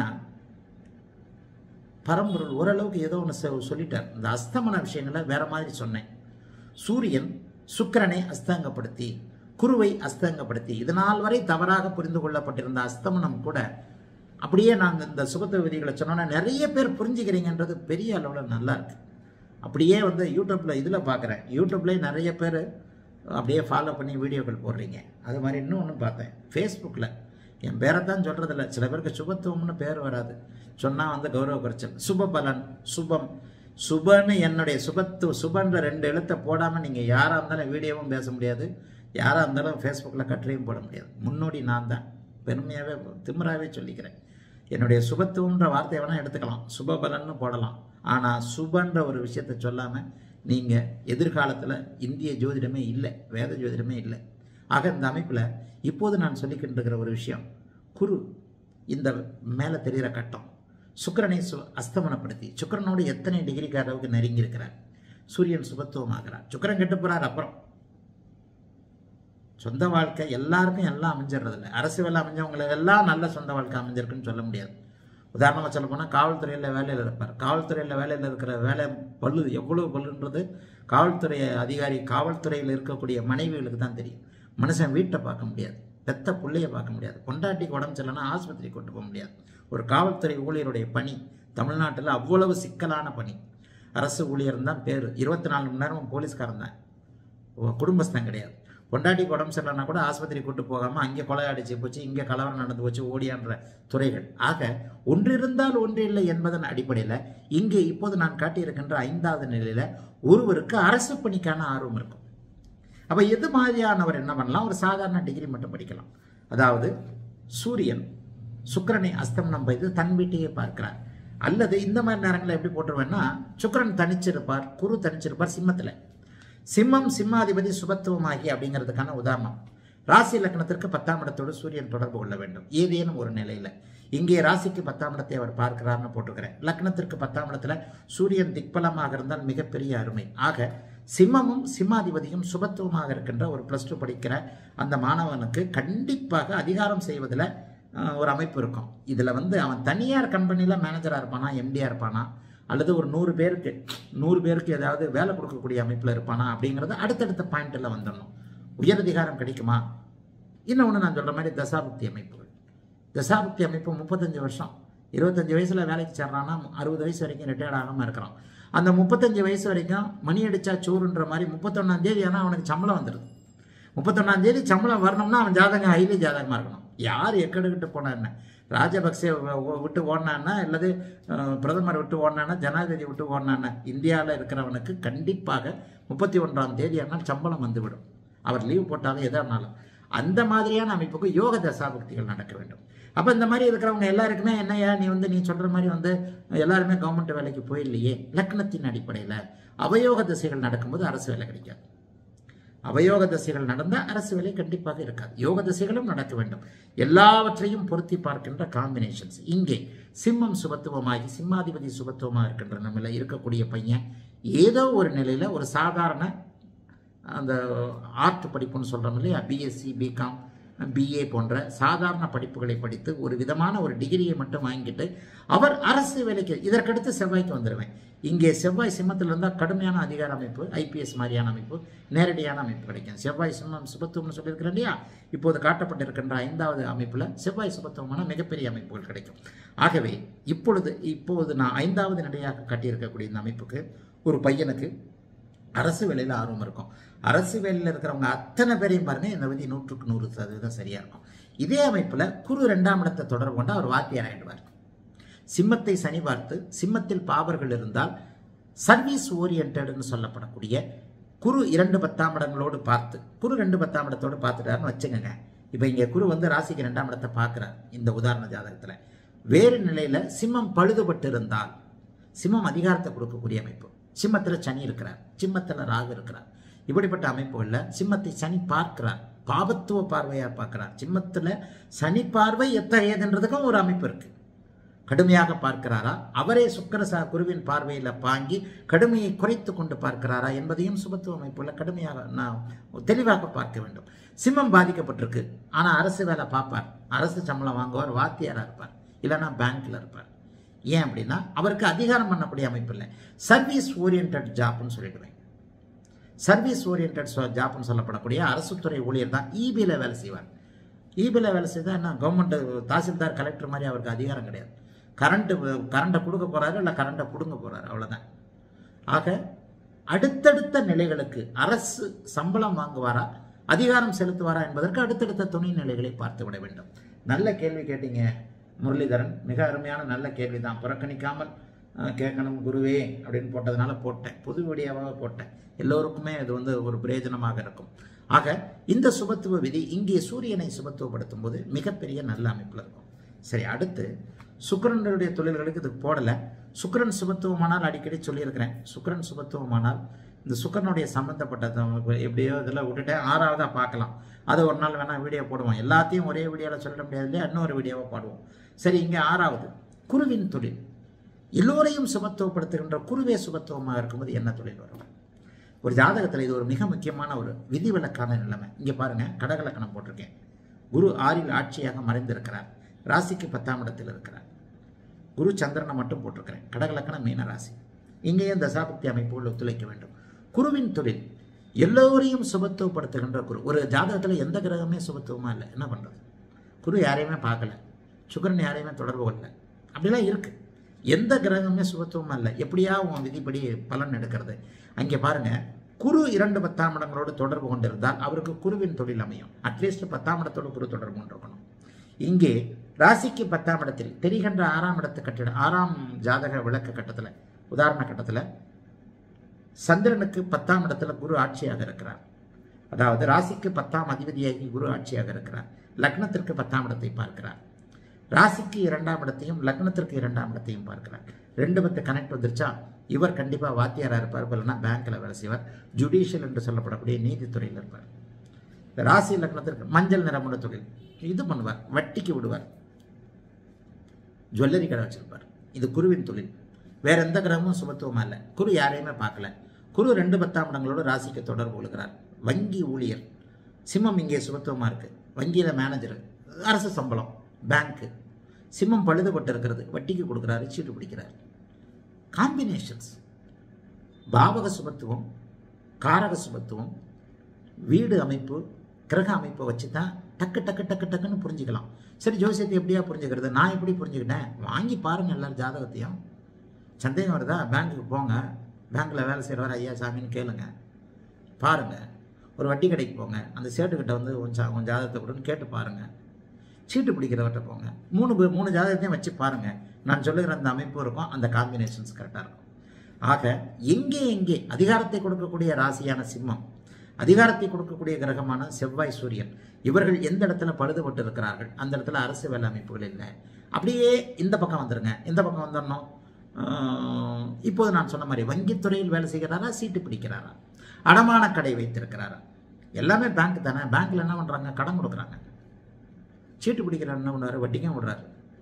பரம்பொருள் ஓரளவுக்கு ஏதோ ஒன்று சொல்லிட்டார் இந்த அஸ்தமன விஷயங்களை வேற மாதிரி சொன்னேன் சூரியன் சுக்கிரனை அஸ்தங்கப்படுத்தி குருவை அஸ்தங்கப்படுத்தி இதனால் வரை தவறாக புரிந்து கொள்ளப்பட்டிருந்த அஸ்தமனம் கூட அப்படியே நான் இந்த சுகத்த விதிகளை சொன்னோன்னா நிறைய பேர் புரிஞ்சுக்கிறீங்கன்றது பெரிய அளவில் நல்லா இருக்கு அப்படியே வந்து யூடியூப்பில் இதில் பார்க்குறேன் யூடியூப்லேயே நிறைய பேர் அப்படியே ஃபாலோ பண்ணி வீடியோக்கள் போடுறீங்க அது மாதிரி இன்னும் ஒன்று பார்த்தேன் ஃபேஸ்புக்கில் என் பேரை தான் சொல்கிறதில்ல சில பேருக்கு சுபத்துவம்னு பேர் வராது சொன்னால் வந்து கௌரவ குறைச்சல் சுபபலன் சுபம் சுபன்னு என்னுடைய சுபத்து சுபன்ற ரெண்டு எழுத்தை போடாமல் நீங்கள் யாராக இருந்தாலும் வீடியோவும் பேச முடியாது யாராக இருந்தாலும் ஃபேஸ்புக்கில் கட்டுரையும் போட முடியாது முன்னோடி நான் தான் பெருமையாகவே திமிராகவே சொல்லிக்கிறேன் என்னுடைய சுபத்துவம்ன்ற வார்த்தையை வேணால் எடுத்துக்கலாம் சுபபலன்னு போடலாம் ஆனால் சுபன்ற ஒரு விஷயத்தை சொல்லாமல் நீங்கள் எதிர்காலத்தில் இந்திய ஜோதிடமே இல்லை வேத ஜோதிடமே இல்லை ஆக இந்த அமைப்பில் இப்போது நான் சொல்லிக்கிட்டு இருக்கிற ஒரு விஷயம் குரு இந்த மேலே தெரிகிற கட்டம் சுக்கிரனை சு அஸ்தமனப்படுத்தி சுக்கிரனோடு எத்தனை டிகிரிக்கு அளவுக்கு நெருங்கி இருக்கிறார் சூரியன் சுபத்துவமாகிறார் சுக்கிரன் கெட்டு போகிறார் அப்புறம் சொந்த வாழ்க்கை எல்லாருக்கும் எல்லாம் அமைஞ்சிடுறதில்ல அரசு வேலை அமைஞ்சவங்களுக்கு எல்லாம் நல்ல சொந்த வாழ்க்கை அமைஞ்சிருக்குன்னு சொல்ல முடியாது உதாரணமாக சொல்ல போனால் காவல்துறையில் வேலையில் இருப்பார் காவல்துறையில் வேலையில் இருக்கிற வேலை பல்லு எவ்வளோ பல்லுன்றது காவல்துறை அதிகாரி காவல்துறையில் இருக்கக்கூடிய மனைவிகளுக்கு தான் தெரியும் மனுஷன் வீட்டை பார்க்க முடியாது பெத்த பிள்ளைய பார்க்க முடியாது கொண்டாட்டிக்கு உடம்பு சரியில்லைன்னா ஆஸ்பத்திரி கொண்டு போக முடியாது ஒரு காவல்துறை ஊழியருடைய பணி தமிழ்நாட்டில் அவ்வளவு சிக்கலான பணி அரசு ஊழியர் தான் பேர் இருபத்தி நாலு மணி நேரமும் போலீஸ்காரன் தான் ஓ, குடும்பஸ்தன் கிடையாது பொண்டாட்டிக்கு உடம்பு சரியில்லைனா கூட ஆஸ்பத்திரி கூட்டு போகாமல் அங்கே கொலை அடிச்சு போச்சு இங்கே கலவரம் நடந்து போச்சு ஓடியான்ற துறைகள் ஆக ஒன்றிருந்தால் ஒன்று இல்லை என்பதன் அடிப்படையில் இங்கே இப்போது நான் காட்டியிருக்கின்ற ஐந்தாவது நிலையில் ஒருவருக்கு அரசு பணிக்கான ஆர்வம் இருக்கும் அப்போ எது மாதிரியானவர் என்ன பண்ணலாம் ஒரு சாதாரண டிகிரி மட்டும் படிக்கலாம் அதாவது சூரியன் சுக்கிரனை அஸ்தமனம் செய்து தன் வீட்டையே பார்க்கிறார் அல்லது இந்த மாதிரி நேரங்களில் எப்படி போட்டுருவேன்னா சுக்கிரன் தனிச்சிருப்பார் குரு தனிச்சிருப்பார் சிம்மத்தில் சிம்மம் சிம்மாதிபதி சுபத்துவமாகி அப்படிங்கிறதுக்கான உதாரணம் ராசி லக்னத்திற்கு பத்தாம் இடத்தோடு சூரியன் தொடர்பு கொள்ள வேண்டும் ஏதேனும் ஒரு நிலையில் இங்கே ராசிக்கு பத்தாம் இடத்தை அவர் பார்க்கிறார்னு போட்டுக்கிறேன் லக்னத்திற்கு பத்தாம் இடத்துல சூரியன் திக்பலமாக இருந்தால் மிகப்பெரிய அருமை ஆக சிம்மமும் சிம்மாதிபதியும் சுபத்துவமாக இருக்கின்ற ஒரு ப்ளஸ் டூ படிக்கிற அந்த மாணவனுக்கு கண்டிப்பாக அதிகாரம் செய்வதில் அஹ், ஒரு அமைப்பு இருக்கும் இதில் வந்து அவன் தனியார் கம்பெனியில் மேனேஜராக இருப்பானா எம்டியாக இருப்பானா அல்லது ஒரு நூறு பேருக்கு நூறு பேருக்கு ஏதாவது வேலை கொடுக்கக்கூடிய அமைப்பில் இருப்பானா அப்படிங்கிறது அடுத்தடுத்த பாயிண்டில் வந்துடணும் உயரதிகாரம் கிடைக்குமா இன்னொன்று நான் சொல்கிற மாதிரி தசாபுக்தி அமைப்புகள் தசாபுக்தி அமைப்பு முப்பத்தஞ்சு வருஷம் இருபத்தஞ்சு வயசில் வேலைக்கு சேர்றான்னா அறுபது வயசு வரைக்கும் ரிட்டையர்ட் ஆகாமல் இருக்கிறான் அந்த முப்பத்தஞ்சு வயசு வரைக்கும் மணி அடிச்சா சோறுன்ற மாதிரி முப்பத்தொன்னாம் தேதி ஆனால் அவனுக்கு சம்பளம் வந்துடுது முப்பத்தொன்னாம் தேதி சம்பளம் வரணும்னா அவன் ஜாதகம் ஹைலி ஜாதகமாக இருக்கணும் யார் எக்கெடுக்கிட்டு போனா என்ன ராஜபக்சே வ- வ- விட்டு ஓடினான்னா அல்லது அஹ், பிரதமர் விட்டு ஓடினான்னா ஜனாதிபதி விட்டு ஓடினான்னா இந்தியாவில் இருக்கிறவனுக்கு கண்டிப்பாக முப்பத்தி ஒன்றாம் தேதி ஆனால் சம்பளம் வந்துவிடும் அவர் லீவ் போட்டாலும் எதா இருந்தாலும் அந்த மாதிரியான அமைப்புக்கு யோக தசாபக்திகள் நடக்க வேண்டும் அப்போ இந்த மாதிரி இருக்கிறவங்க எல்லாருக்குமே என்னையா நீ வந்து நீ சொல்கிற மாதிரி வந்து எல்லாருமே கவர்மெண்ட் வேலைக்கு போயிடலையே லக்னத்தின் அடிப்படையில் அவயோக திசைகள் நடக்கும்போது அரசு வேலை கிடைக்காது அவயோக திசைகள் நடந்தால் அரசு வேலை கண்டிப்பாக இருக்காது யோக திசைகளும் நடக்க வேண்டும் எல்லாவற்றையும் பொருத்தி பார்க்கின்ற காம்பினேஷன்ஸ் இங்கே சிம்மம் சுபத்துவமாகி சிம்மாதிபதி சுபத்துவமாக இருக்கின்ற நம்மள இருக்கக்கூடிய பையன் ஏதோ ஒரு நிலையில் ஒரு சாதாரண அந்த ஆர்ட் படிப்புன்னு சொல்கிறோம் இல்லையா பிஎஸ்சி பிகாம் பிஏ போன்ற சாதாரண படிப்புகளை படித்து ஒரு விதமான ஒரு டிகிரியை மட்டும் வாங்கிட்டு அவர் அரசு வேலைக்கு இதற்கடுத்து செவ்வாய்க்கு வந்துடுவேன் இங்கே செவ்வாய் சிம்மத்தில் இருந்தால் கடுமையான அதிகார அமைப்பு ஐபிஎஸ் மாதிரியான அமைப்பு நேரடியான அமைப்பு கிடைக்கும் செவ்வாய் சிம்மம் சுபத்துவம்னு சொல்லியிருக்கிறேன் இல்லையா இப்போது காட்டப்பட்டிருக்கின்ற ஐந்தாவது அமைப்பில் செவ்வாய் சுபத்துவமான மிகப்பெரிய அமைப்புகள் கிடைக்கும் ஆகவே இப்பொழுது இப்போது நான் ஐந்தாவது நிலையாக காட்டியிருக்கக்கூடிய இந்த அமைப்புக்கு ஒரு பையனுக்கு அரசு வேலையில் ஆர்வம் இருக்கும் அரசு வேலையில் இருக்கிறவங்க அத்தனை பேரையும் பாருங்க இந்த விதி நூற்றுக்கு நூறு சதவீதம் சரியா இருக்கும் இதே அமைப்பில் குரு ரெண்டாம் இடத்தை தொடர்பு கொண்டு அவர் வாத்தியார் ஆயிடுவார் சிம்மத்தை சனி பார்த்து சிம்மத்தில் பாவர்கள் இருந்தால் சர்வீஸ் ஓரியன்டட்னு சொல்லப்படக்கூடிய குரு இரண்டு பத்தாம் இடங்களோடு பார்த்து குரு ரெண்டு பத்தாம் இடத்தோடு பார்த்துட்டாருன்னு வச்சுக்கோங்க இப்போ இங்கே குரு வந்து ராசிக்கு ரெண்டாம் இடத்தை பார்க்குறார் இந்த உதாரண ஜாதகத்தில் வேறு நிலையில் சிம்மம் பழுதுபட்டு இருந்தால் சிம்மம் அதிகாரத்தை கொடுக்கக்கூடிய அமைப்பு சிம்மத்தில் சனி இருக்கிறார் சிம்மத்தில் ராகு இருக்கிறார் இப்படிப்பட்ட அமைப்புகளில் சிம்மத்தை சனி பார்க்கிறார் பாபத்துவ பார்வையாக பார்க்கிறார் சிம்மத்தில் சனி பார்வை எத்தகையதுன்றதுக்கும் ஒரு அமைப்பு இருக்கு கடுமையாக பார்க்கிறாரா அவரே சுக்கர ச குருவின் பார்வையில் பாங்கி கடுமையை குறைத்து கொண்டு பார்க்கிறாரா என்பதையும் சுபத்துவ அமைப்புல கடுமையாக நான் தெளிவாக பார்க்க வேண்டும் சிம்மம் பாதிக்கப்பட்டிருக்கு ஆனால் அரசு வேலை பார்ப்பார் அரசு சம்பளம் வாங்குவார் வாத்தியாராக இருப்பார் இல்லைன்னா பேங்க்ல இருப்பார் ஏன் அப்படின்னா அவருக்கு அதிகாரம் பண்ணக்கூடிய அமைப்பு இல்லை சர்வீஸ் ஓரியன்ட் ஜாப்னு சொல்லிடுவேன் சர்வீஸ் ஓரியன்ட் ஜாப்னு சொல்லப்படக்கூடிய அரசுத்துறை ஊழியர் தான் இபியில் வேலை செய்வார் இபியில் வேலை செய்தால் என்ன கவர்மெண்ட் தாசில்தார் கலெக்டர் மாதிரி அவருக்கு அதிகாரம் கிடையாது கரண்ட்டு கரண்ட்டை கொடுக்க போகிறாரு இல்லை கரண்ட்டை பிடுங்க போகிறாரு அவ்வளோதான் ஆக அடுத்தடுத்த நிலைகளுக்கு அரசு சம்பளம் வாங்குவாரா அதிகாரம் செலுத்துவாரா என்பதற்கு அடுத்தடுத்த துணை நிலைகளை பார்த்து விட வேண்டும் நல்ல கேள்வி கேட்டீங்க முரளிதரன் மிக அருமையான நல்ல கேள்வி தான் புறக்கணிக்காமல் அஹ், கேட்கணும் குருவே அப்படின்னு போட்டதுனால போட்டேன் புது வீடியோவாக போட்டேன் எல்லோருக்குமே இது வந்து ஒரு பிரயோஜனமாக இருக்கும் ஆக இந்த சுபத்துவ விதி இங்கே சூரியனை சுபத்துவப்படுத்தும் போது மிகப்பெரிய நல்ல அமைப்பில் இருக்கும் சரி அடுத்து சுக்கிரனுடைய தொழில்களுக்கு இது போடலை சுக்கிரன் சுபத்துவமானால் அடிக்கடி சொல்லியிருக்கிறேன் சுக்கிரன் சுபத்துவமானால் இந்த சுக்கிரனுடைய சம்பந்தப்பட்ட எப்படியோ இதில் விட்டுட்டேன் ஆறாவதாக பார்க்கலாம் அது ஒரு நாள் வேணால் வீடியோ போடுவோம் எல்லாத்தையும் ஒரே வீடியோவில் சொல்ல முடியாது இல்லையா இன்னொரு வீடியோவை பாடுவோம் சரி இங்கே ஆறாவது குருவின் தொழில் எல்லோரையும் சுபத்துவப்படுத்துகின்ற குருவே சுபத்துவமாக இருக்கும்போது என்ன தொழில் வரும் ஒரு ஜாதகத்தில் இது ஒரு மிக முக்கியமான ஒரு விதிவிலக்கான நிலைமை இங்கே பாருங்க கடகலக்கணம் போட்டிருக்கேன் குரு ஆறில் ஆட்சியாக மறைந்திருக்கிறார் ராசிக்கு பத்தாம் இடத்தில் இருக்கிறார் குரு சந்திரனை மட்டும் போட்டிருக்கிறேன் கடகலக்கண மீனராசி இங்கேயும் தசாபக்தி அமைப்புகள் ஒத்துழைக்க வேண்டும் குருவின் தொழில் எல்லோரையும் சுபத்துவப்படுத்துகின்ற குரு ஒரு ஜாதகத்தில் எந்த கிரகமே சுபத்துவமாக இல்லை என்ன பண்ணுறது குரு யாரையுமே பார்க்கல சுக்கரன் யாரையுமே தொடர்பு கொள்ளல அப்படிலாம் இருக்கு எந்த கிரகமே சுபத்துவமாக இல்லை எப்படியா உன் விதிப்படி பலன் எடுக்கிறது அங்கே பாருங்க குரு இரண்டு பத்தாம் இடங்களோடு தொடர்பு கொண்டிருந்தால் அவருக்கு குருவின் தொழில் அமையும் அட்லீஸ்ட் பத்தாம் இடத்தோடு குரு தொடர்பு கொண்டிருக்கணும் இங்கே ராசிக்கு பத்தாம் இடத்தில் தெரிகின்ற ஆறாம் இடத்து கட்டிட ஆறாம் ஜாதக விளக்க கட்டத்தில் உதாரண கட்டத்தில் சந்திரனுக்கு பத்தாம் இடத்துல குரு ஆட்சியாக இருக்கிறார் அதாவது ராசிக்கு பத்தாம் அதிபதியாகி குரு ஆட்சியாக இருக்கிறார் லக்னத்திற்கு பத்தாம் இடத்தை பார்க்கிறார் ராசிக்கு இரண்டாம் இடத்தையும் லக்னத்திற்கு இரண்டாம் இடத்தையும் பார்க்கிறார் ரெண்டு பத்து கனெக்ட் வந்துருச்சா இவர் கண்டிப்பாக வாத்தியாராக இருப்பார் இல்லைன்னா பேங்க்கில் வேலை செய்வார் ஜுடிஷியல் என்று சொல்லப்படக்கூடிய நீதித்துறையில் இருப்பார் இந்த ராசி லக்னத்திற்கு மஞ்சள் நிறமுள்ள தொழில் இது பண்ணுவார் வட்டிக்கு விடுவார் ஜுவல்லரி கடை வச்சிருப்பார் இது குருவின் தொழில் வேற எந்த கிரகமும் சுபத்துவமா இல்லை குரு யாரையுமே பார்க்கல குரு ரெண்டு பத்தாம் இடங்களோட ராசிக்கு தொடர்பு கொள்கிறார் வங்கி ஊழியர் சிம்மம் இங்கே சுபத்துவமா இருக்கு வங்கியில் மேனேஜர் அரசு சம்பளம் பேங்க்கு சிம்மம் பழுதுபட்டு இருக்கிறது வட்டிக்கு கொடுக்குறாரு சீட்டு பிடிக்கிறார் காம்பினேஷன்ஸ் பாவக சுபத்துவம் காரக சுபத்துவம் வீடு அமைப்பு கிரக அமைப்பை வச்சு தான் டக்கு டக்கு டக்கு டக்குன்னு புரிஞ்சுக்கலாம் சரி ஜோசியத்தை எப்படியா புரிஞ்சுக்கிறது நான் எப்படி புரிஞ்சுக்கிட்டேன் வாங்கி பாருங்க எல்லாரும் ஜாதகத்தையும் சந்தேகம் வருதா பேங்க்குக்கு போங்க பேங்க்கில் வேலை செய்கிறவர் ஐயா சாமின்னு கேளுங்க பாருங்க ஒரு வட்டி கடைக்கு போங்க அந்த சேட்டுக்கிட்ட வந்து உன் ஜா உன் ஜாதகத்தை கொடுன்னு கேட்டு பாருங்க சீட்டு பிடிக்கிறவர்கிட்ட போங்க மூணு பே- மூணு ஜாதகத்தையும் வச்சு பாருங்க நான் சொல்லுகிற அந்த அமைப்பு இருக்கும் அந்த காம்பினேஷன்ஸ் கரெக்டாக இருக்கும் ஆக எங்கே எங்கே அதிகாரத்தை கொடுக்கக்கூடிய ராசியான சிம்மம் அதிகாரத்தை கொடுக்கக்கூடிய கிரகமான செவ்வாய் சூரியன் இவர்கள் எந்த இடத்துல பழுதுபட்டு இருக்கிறார்கள் அந்த இடத்துல அரசு வேலை அமைப்புகள் இல்லை அப்படியே இந்த பக்கம் வந்துருங்க இந்த பக்கம் வந்துடணும் ஆஹ், இப்போது நான் சொன்ன மாதிரி வங்கித்துறையில் வேலை செய்கிறாரா சீட்டு பிடிக்கிறாரா அடமான கடை வைத்திருக்கிறாரா எல்லாமே பேங்க் தானே பேங்க்ல என்ன பண்றாங்க கடன் கொடுக்குறாங்க சீட்டு பிடிக்கிறார் என்ன பண்ணுறாரு வட்டிக்கும் விடுறாரு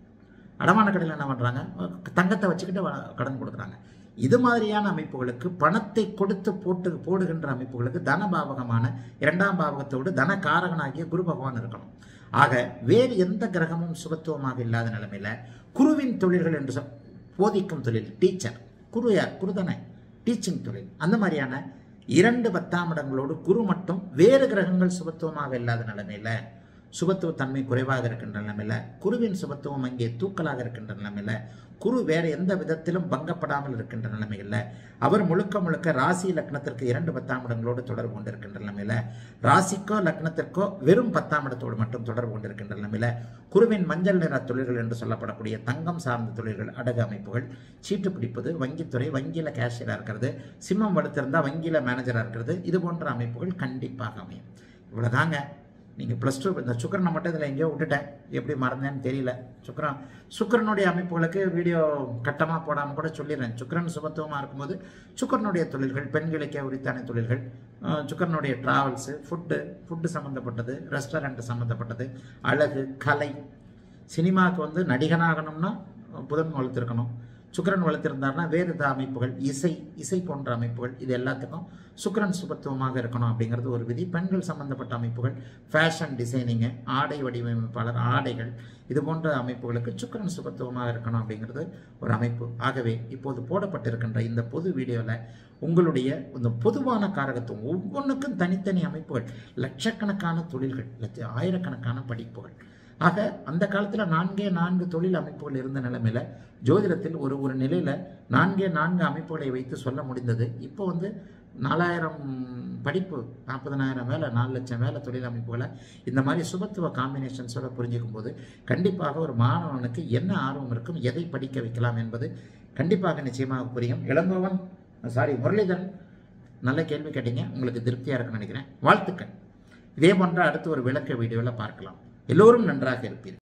அடமான கடையில் என்ன பண்ணுறாங்க தங்கத்தை வச்சுக்கிட்டு வ- கடன் கொடுக்குறாங்க இது மாதிரியான அமைப்புகளுக்கு பணத்தை கொடுத்து போட்டு போடுகின்ற அமைப்புகளுக்கு தன பாவகமான இரண்டாம் பாவகத்தோடு தன காரகனாகிய குரு பகவான் இருக்கணும் ஆக வேறு எந்த கிரகமும் சுபத்துவமாக இல்லாத நிலைமையில குருவின் தொழில்கள் என்று சொல் போதிக்கும் தொழில் டீச்சர் குரு யார் குரு தானே டீச்சிங் தொழில் அந்த மாதிரியான இரண்டு பத்தாம் இடங்களோடு குரு மட்டும் வேறு கிரகங்கள் சுபத்துவமாக இல்லாத நிலைமையில சுபத்துவ தன்மை குறைவாக இருக்கின்ற நிலைமையில குருவின் சுபத்துவம் அங்கே தூக்கலாக இருக்கின்ற நிலைமையில குரு வேற எந்த விதத்திலும் பங்கப்படாமல் இருக்கின்ற நிலைமையில் அவர் முழுக்க முழுக்க ராசி லக்னத்திற்கு இரண்டு பத்தாம் இடங்களோடு தொடர்பு கொண்டிருக்கின்ற நிலைமையில ராசிக்கோ லக்னத்திற்கோ வெறும் பத்தாம் இடத்தோடு மட்டும் தொடர்பு கொண்டிருக்கின்ற நிலைமையில குருவின் மஞ்சள் நிற தொழில்கள் என்று சொல்லப்படக்கூடிய தங்கம் சார்ந்த தொழில்கள் அடகு அமைப்புகள் சீட்டு பிடிப்பது வங்கித்துறை வங்கியில் கேஷியராக இருக்கிறது சிம்மம் வலுத்திருந்தா வங்கியில் மேனேஜராக இருக்கிறது இது போன்ற அமைப்புகள் கண்டிப்பாக அமையும் இவ்வளோதாங்க நீங்கள் ப்ளஸ் டூ இந்த சுக்கரனை மட்டும் இதில் எங்கேயோ விட்டுட்டேன் எப்படி மறந்தேன்னு தெரியல சுக்கரன் சுக்கரனுடைய அமைப்புகளுக்கு வீடியோ கட்டமாக போடாமல் கூட சொல்லிடுறேன் சுக்கரன் சுபத்துவமாக இருக்கும்போது சுக்கரனுடைய தொழில்கள் பெண்களுக்கே உரித்தான தொழில்கள் அஹ், சுக்கரனுடைய ட்ராவல்ஸு ஃபுட்டு ஃபுட்டு சம்மந்தப்பட்டது ரெஸ்டாரண்ட் சம்மந்தப்பட்டது அழகு கலை சினிமாவுக்கு வந்து நடிகனாகணும்னா புதன் வளர்த்துருக்கணும் சுக்கிரன் வளர்த்திருந்தாருன்னா வேறு த அமைப்புகள் இசை இசை போன்ற அமைப்புகள் இது எல்லாத்துக்கும் சுக்கிரன் சுபத்துவமாக இருக்கணும் அப்படிங்கிறது ஒரு விதி பெண்கள் சம்பந்தப்பட்ட அமைப்புகள் ஃபேஷன் டிசைனிங்கு ஆடை வடிவமைப்பாளர் ஆடைகள் இது போன்ற அமைப்புகளுக்கு சுக்கிரன் சுபத்துவமாக இருக்கணும் அப்படிங்கிறது ஒரு அமைப்பு ஆகவே இப்போது போடப்பட்டிருக்கின்ற இந்த பொது வீடியோவில் உங்களுடைய இந்த பொதுவான காரகத்துவம் ஒவ்வொன்றுக்கும் தனித்தனி அமைப்புகள் லட்சக்கணக்கான தொழில்கள் லட்ச ஆயிரக்கணக்கான படிப்புகள் ஆக அந்த காலத்தில் நான்கே நான்கு தொழில் அமைப்புகள் இருந்த நிலைமையில ஜோதிடத்தில் ஒரு ஒரு நிலையில நான்கே நான்கு அமைப்புகளை வைத்து சொல்ல முடிந்தது இப்போ வந்து நாலாயிரம் படிப்பு நாற்பதனாயிரம் வேலை நாலு லட்சம் வேலை தொழில் அமைப்புகளை இந்த மாதிரி சுபத்துவ காம்பினேஷன்ஸோட புரிஞ்சுக்கும் போது கண்டிப்பாக ஒரு மாணவனுக்கு என்ன ஆர்வம் இருக்கும் எதை படிக்க வைக்கலாம் என்பது கண்டிப்பாக நிச்சயமாக புரியும் இளங்கோவன் சாரி முரளிதரன் நல்ல கேள்வி கேட்டீங்க உங்களுக்கு திருப்தியாக இருக்குன்னு நினைக்கிறேன் வாழ்த்துக்கள் இதே போன்ற அடுத்து ஒரு விளக்க வீடியோவில் பார்க்கலாம் எல்லோரும் நன்றாக இருப்பீர்கள்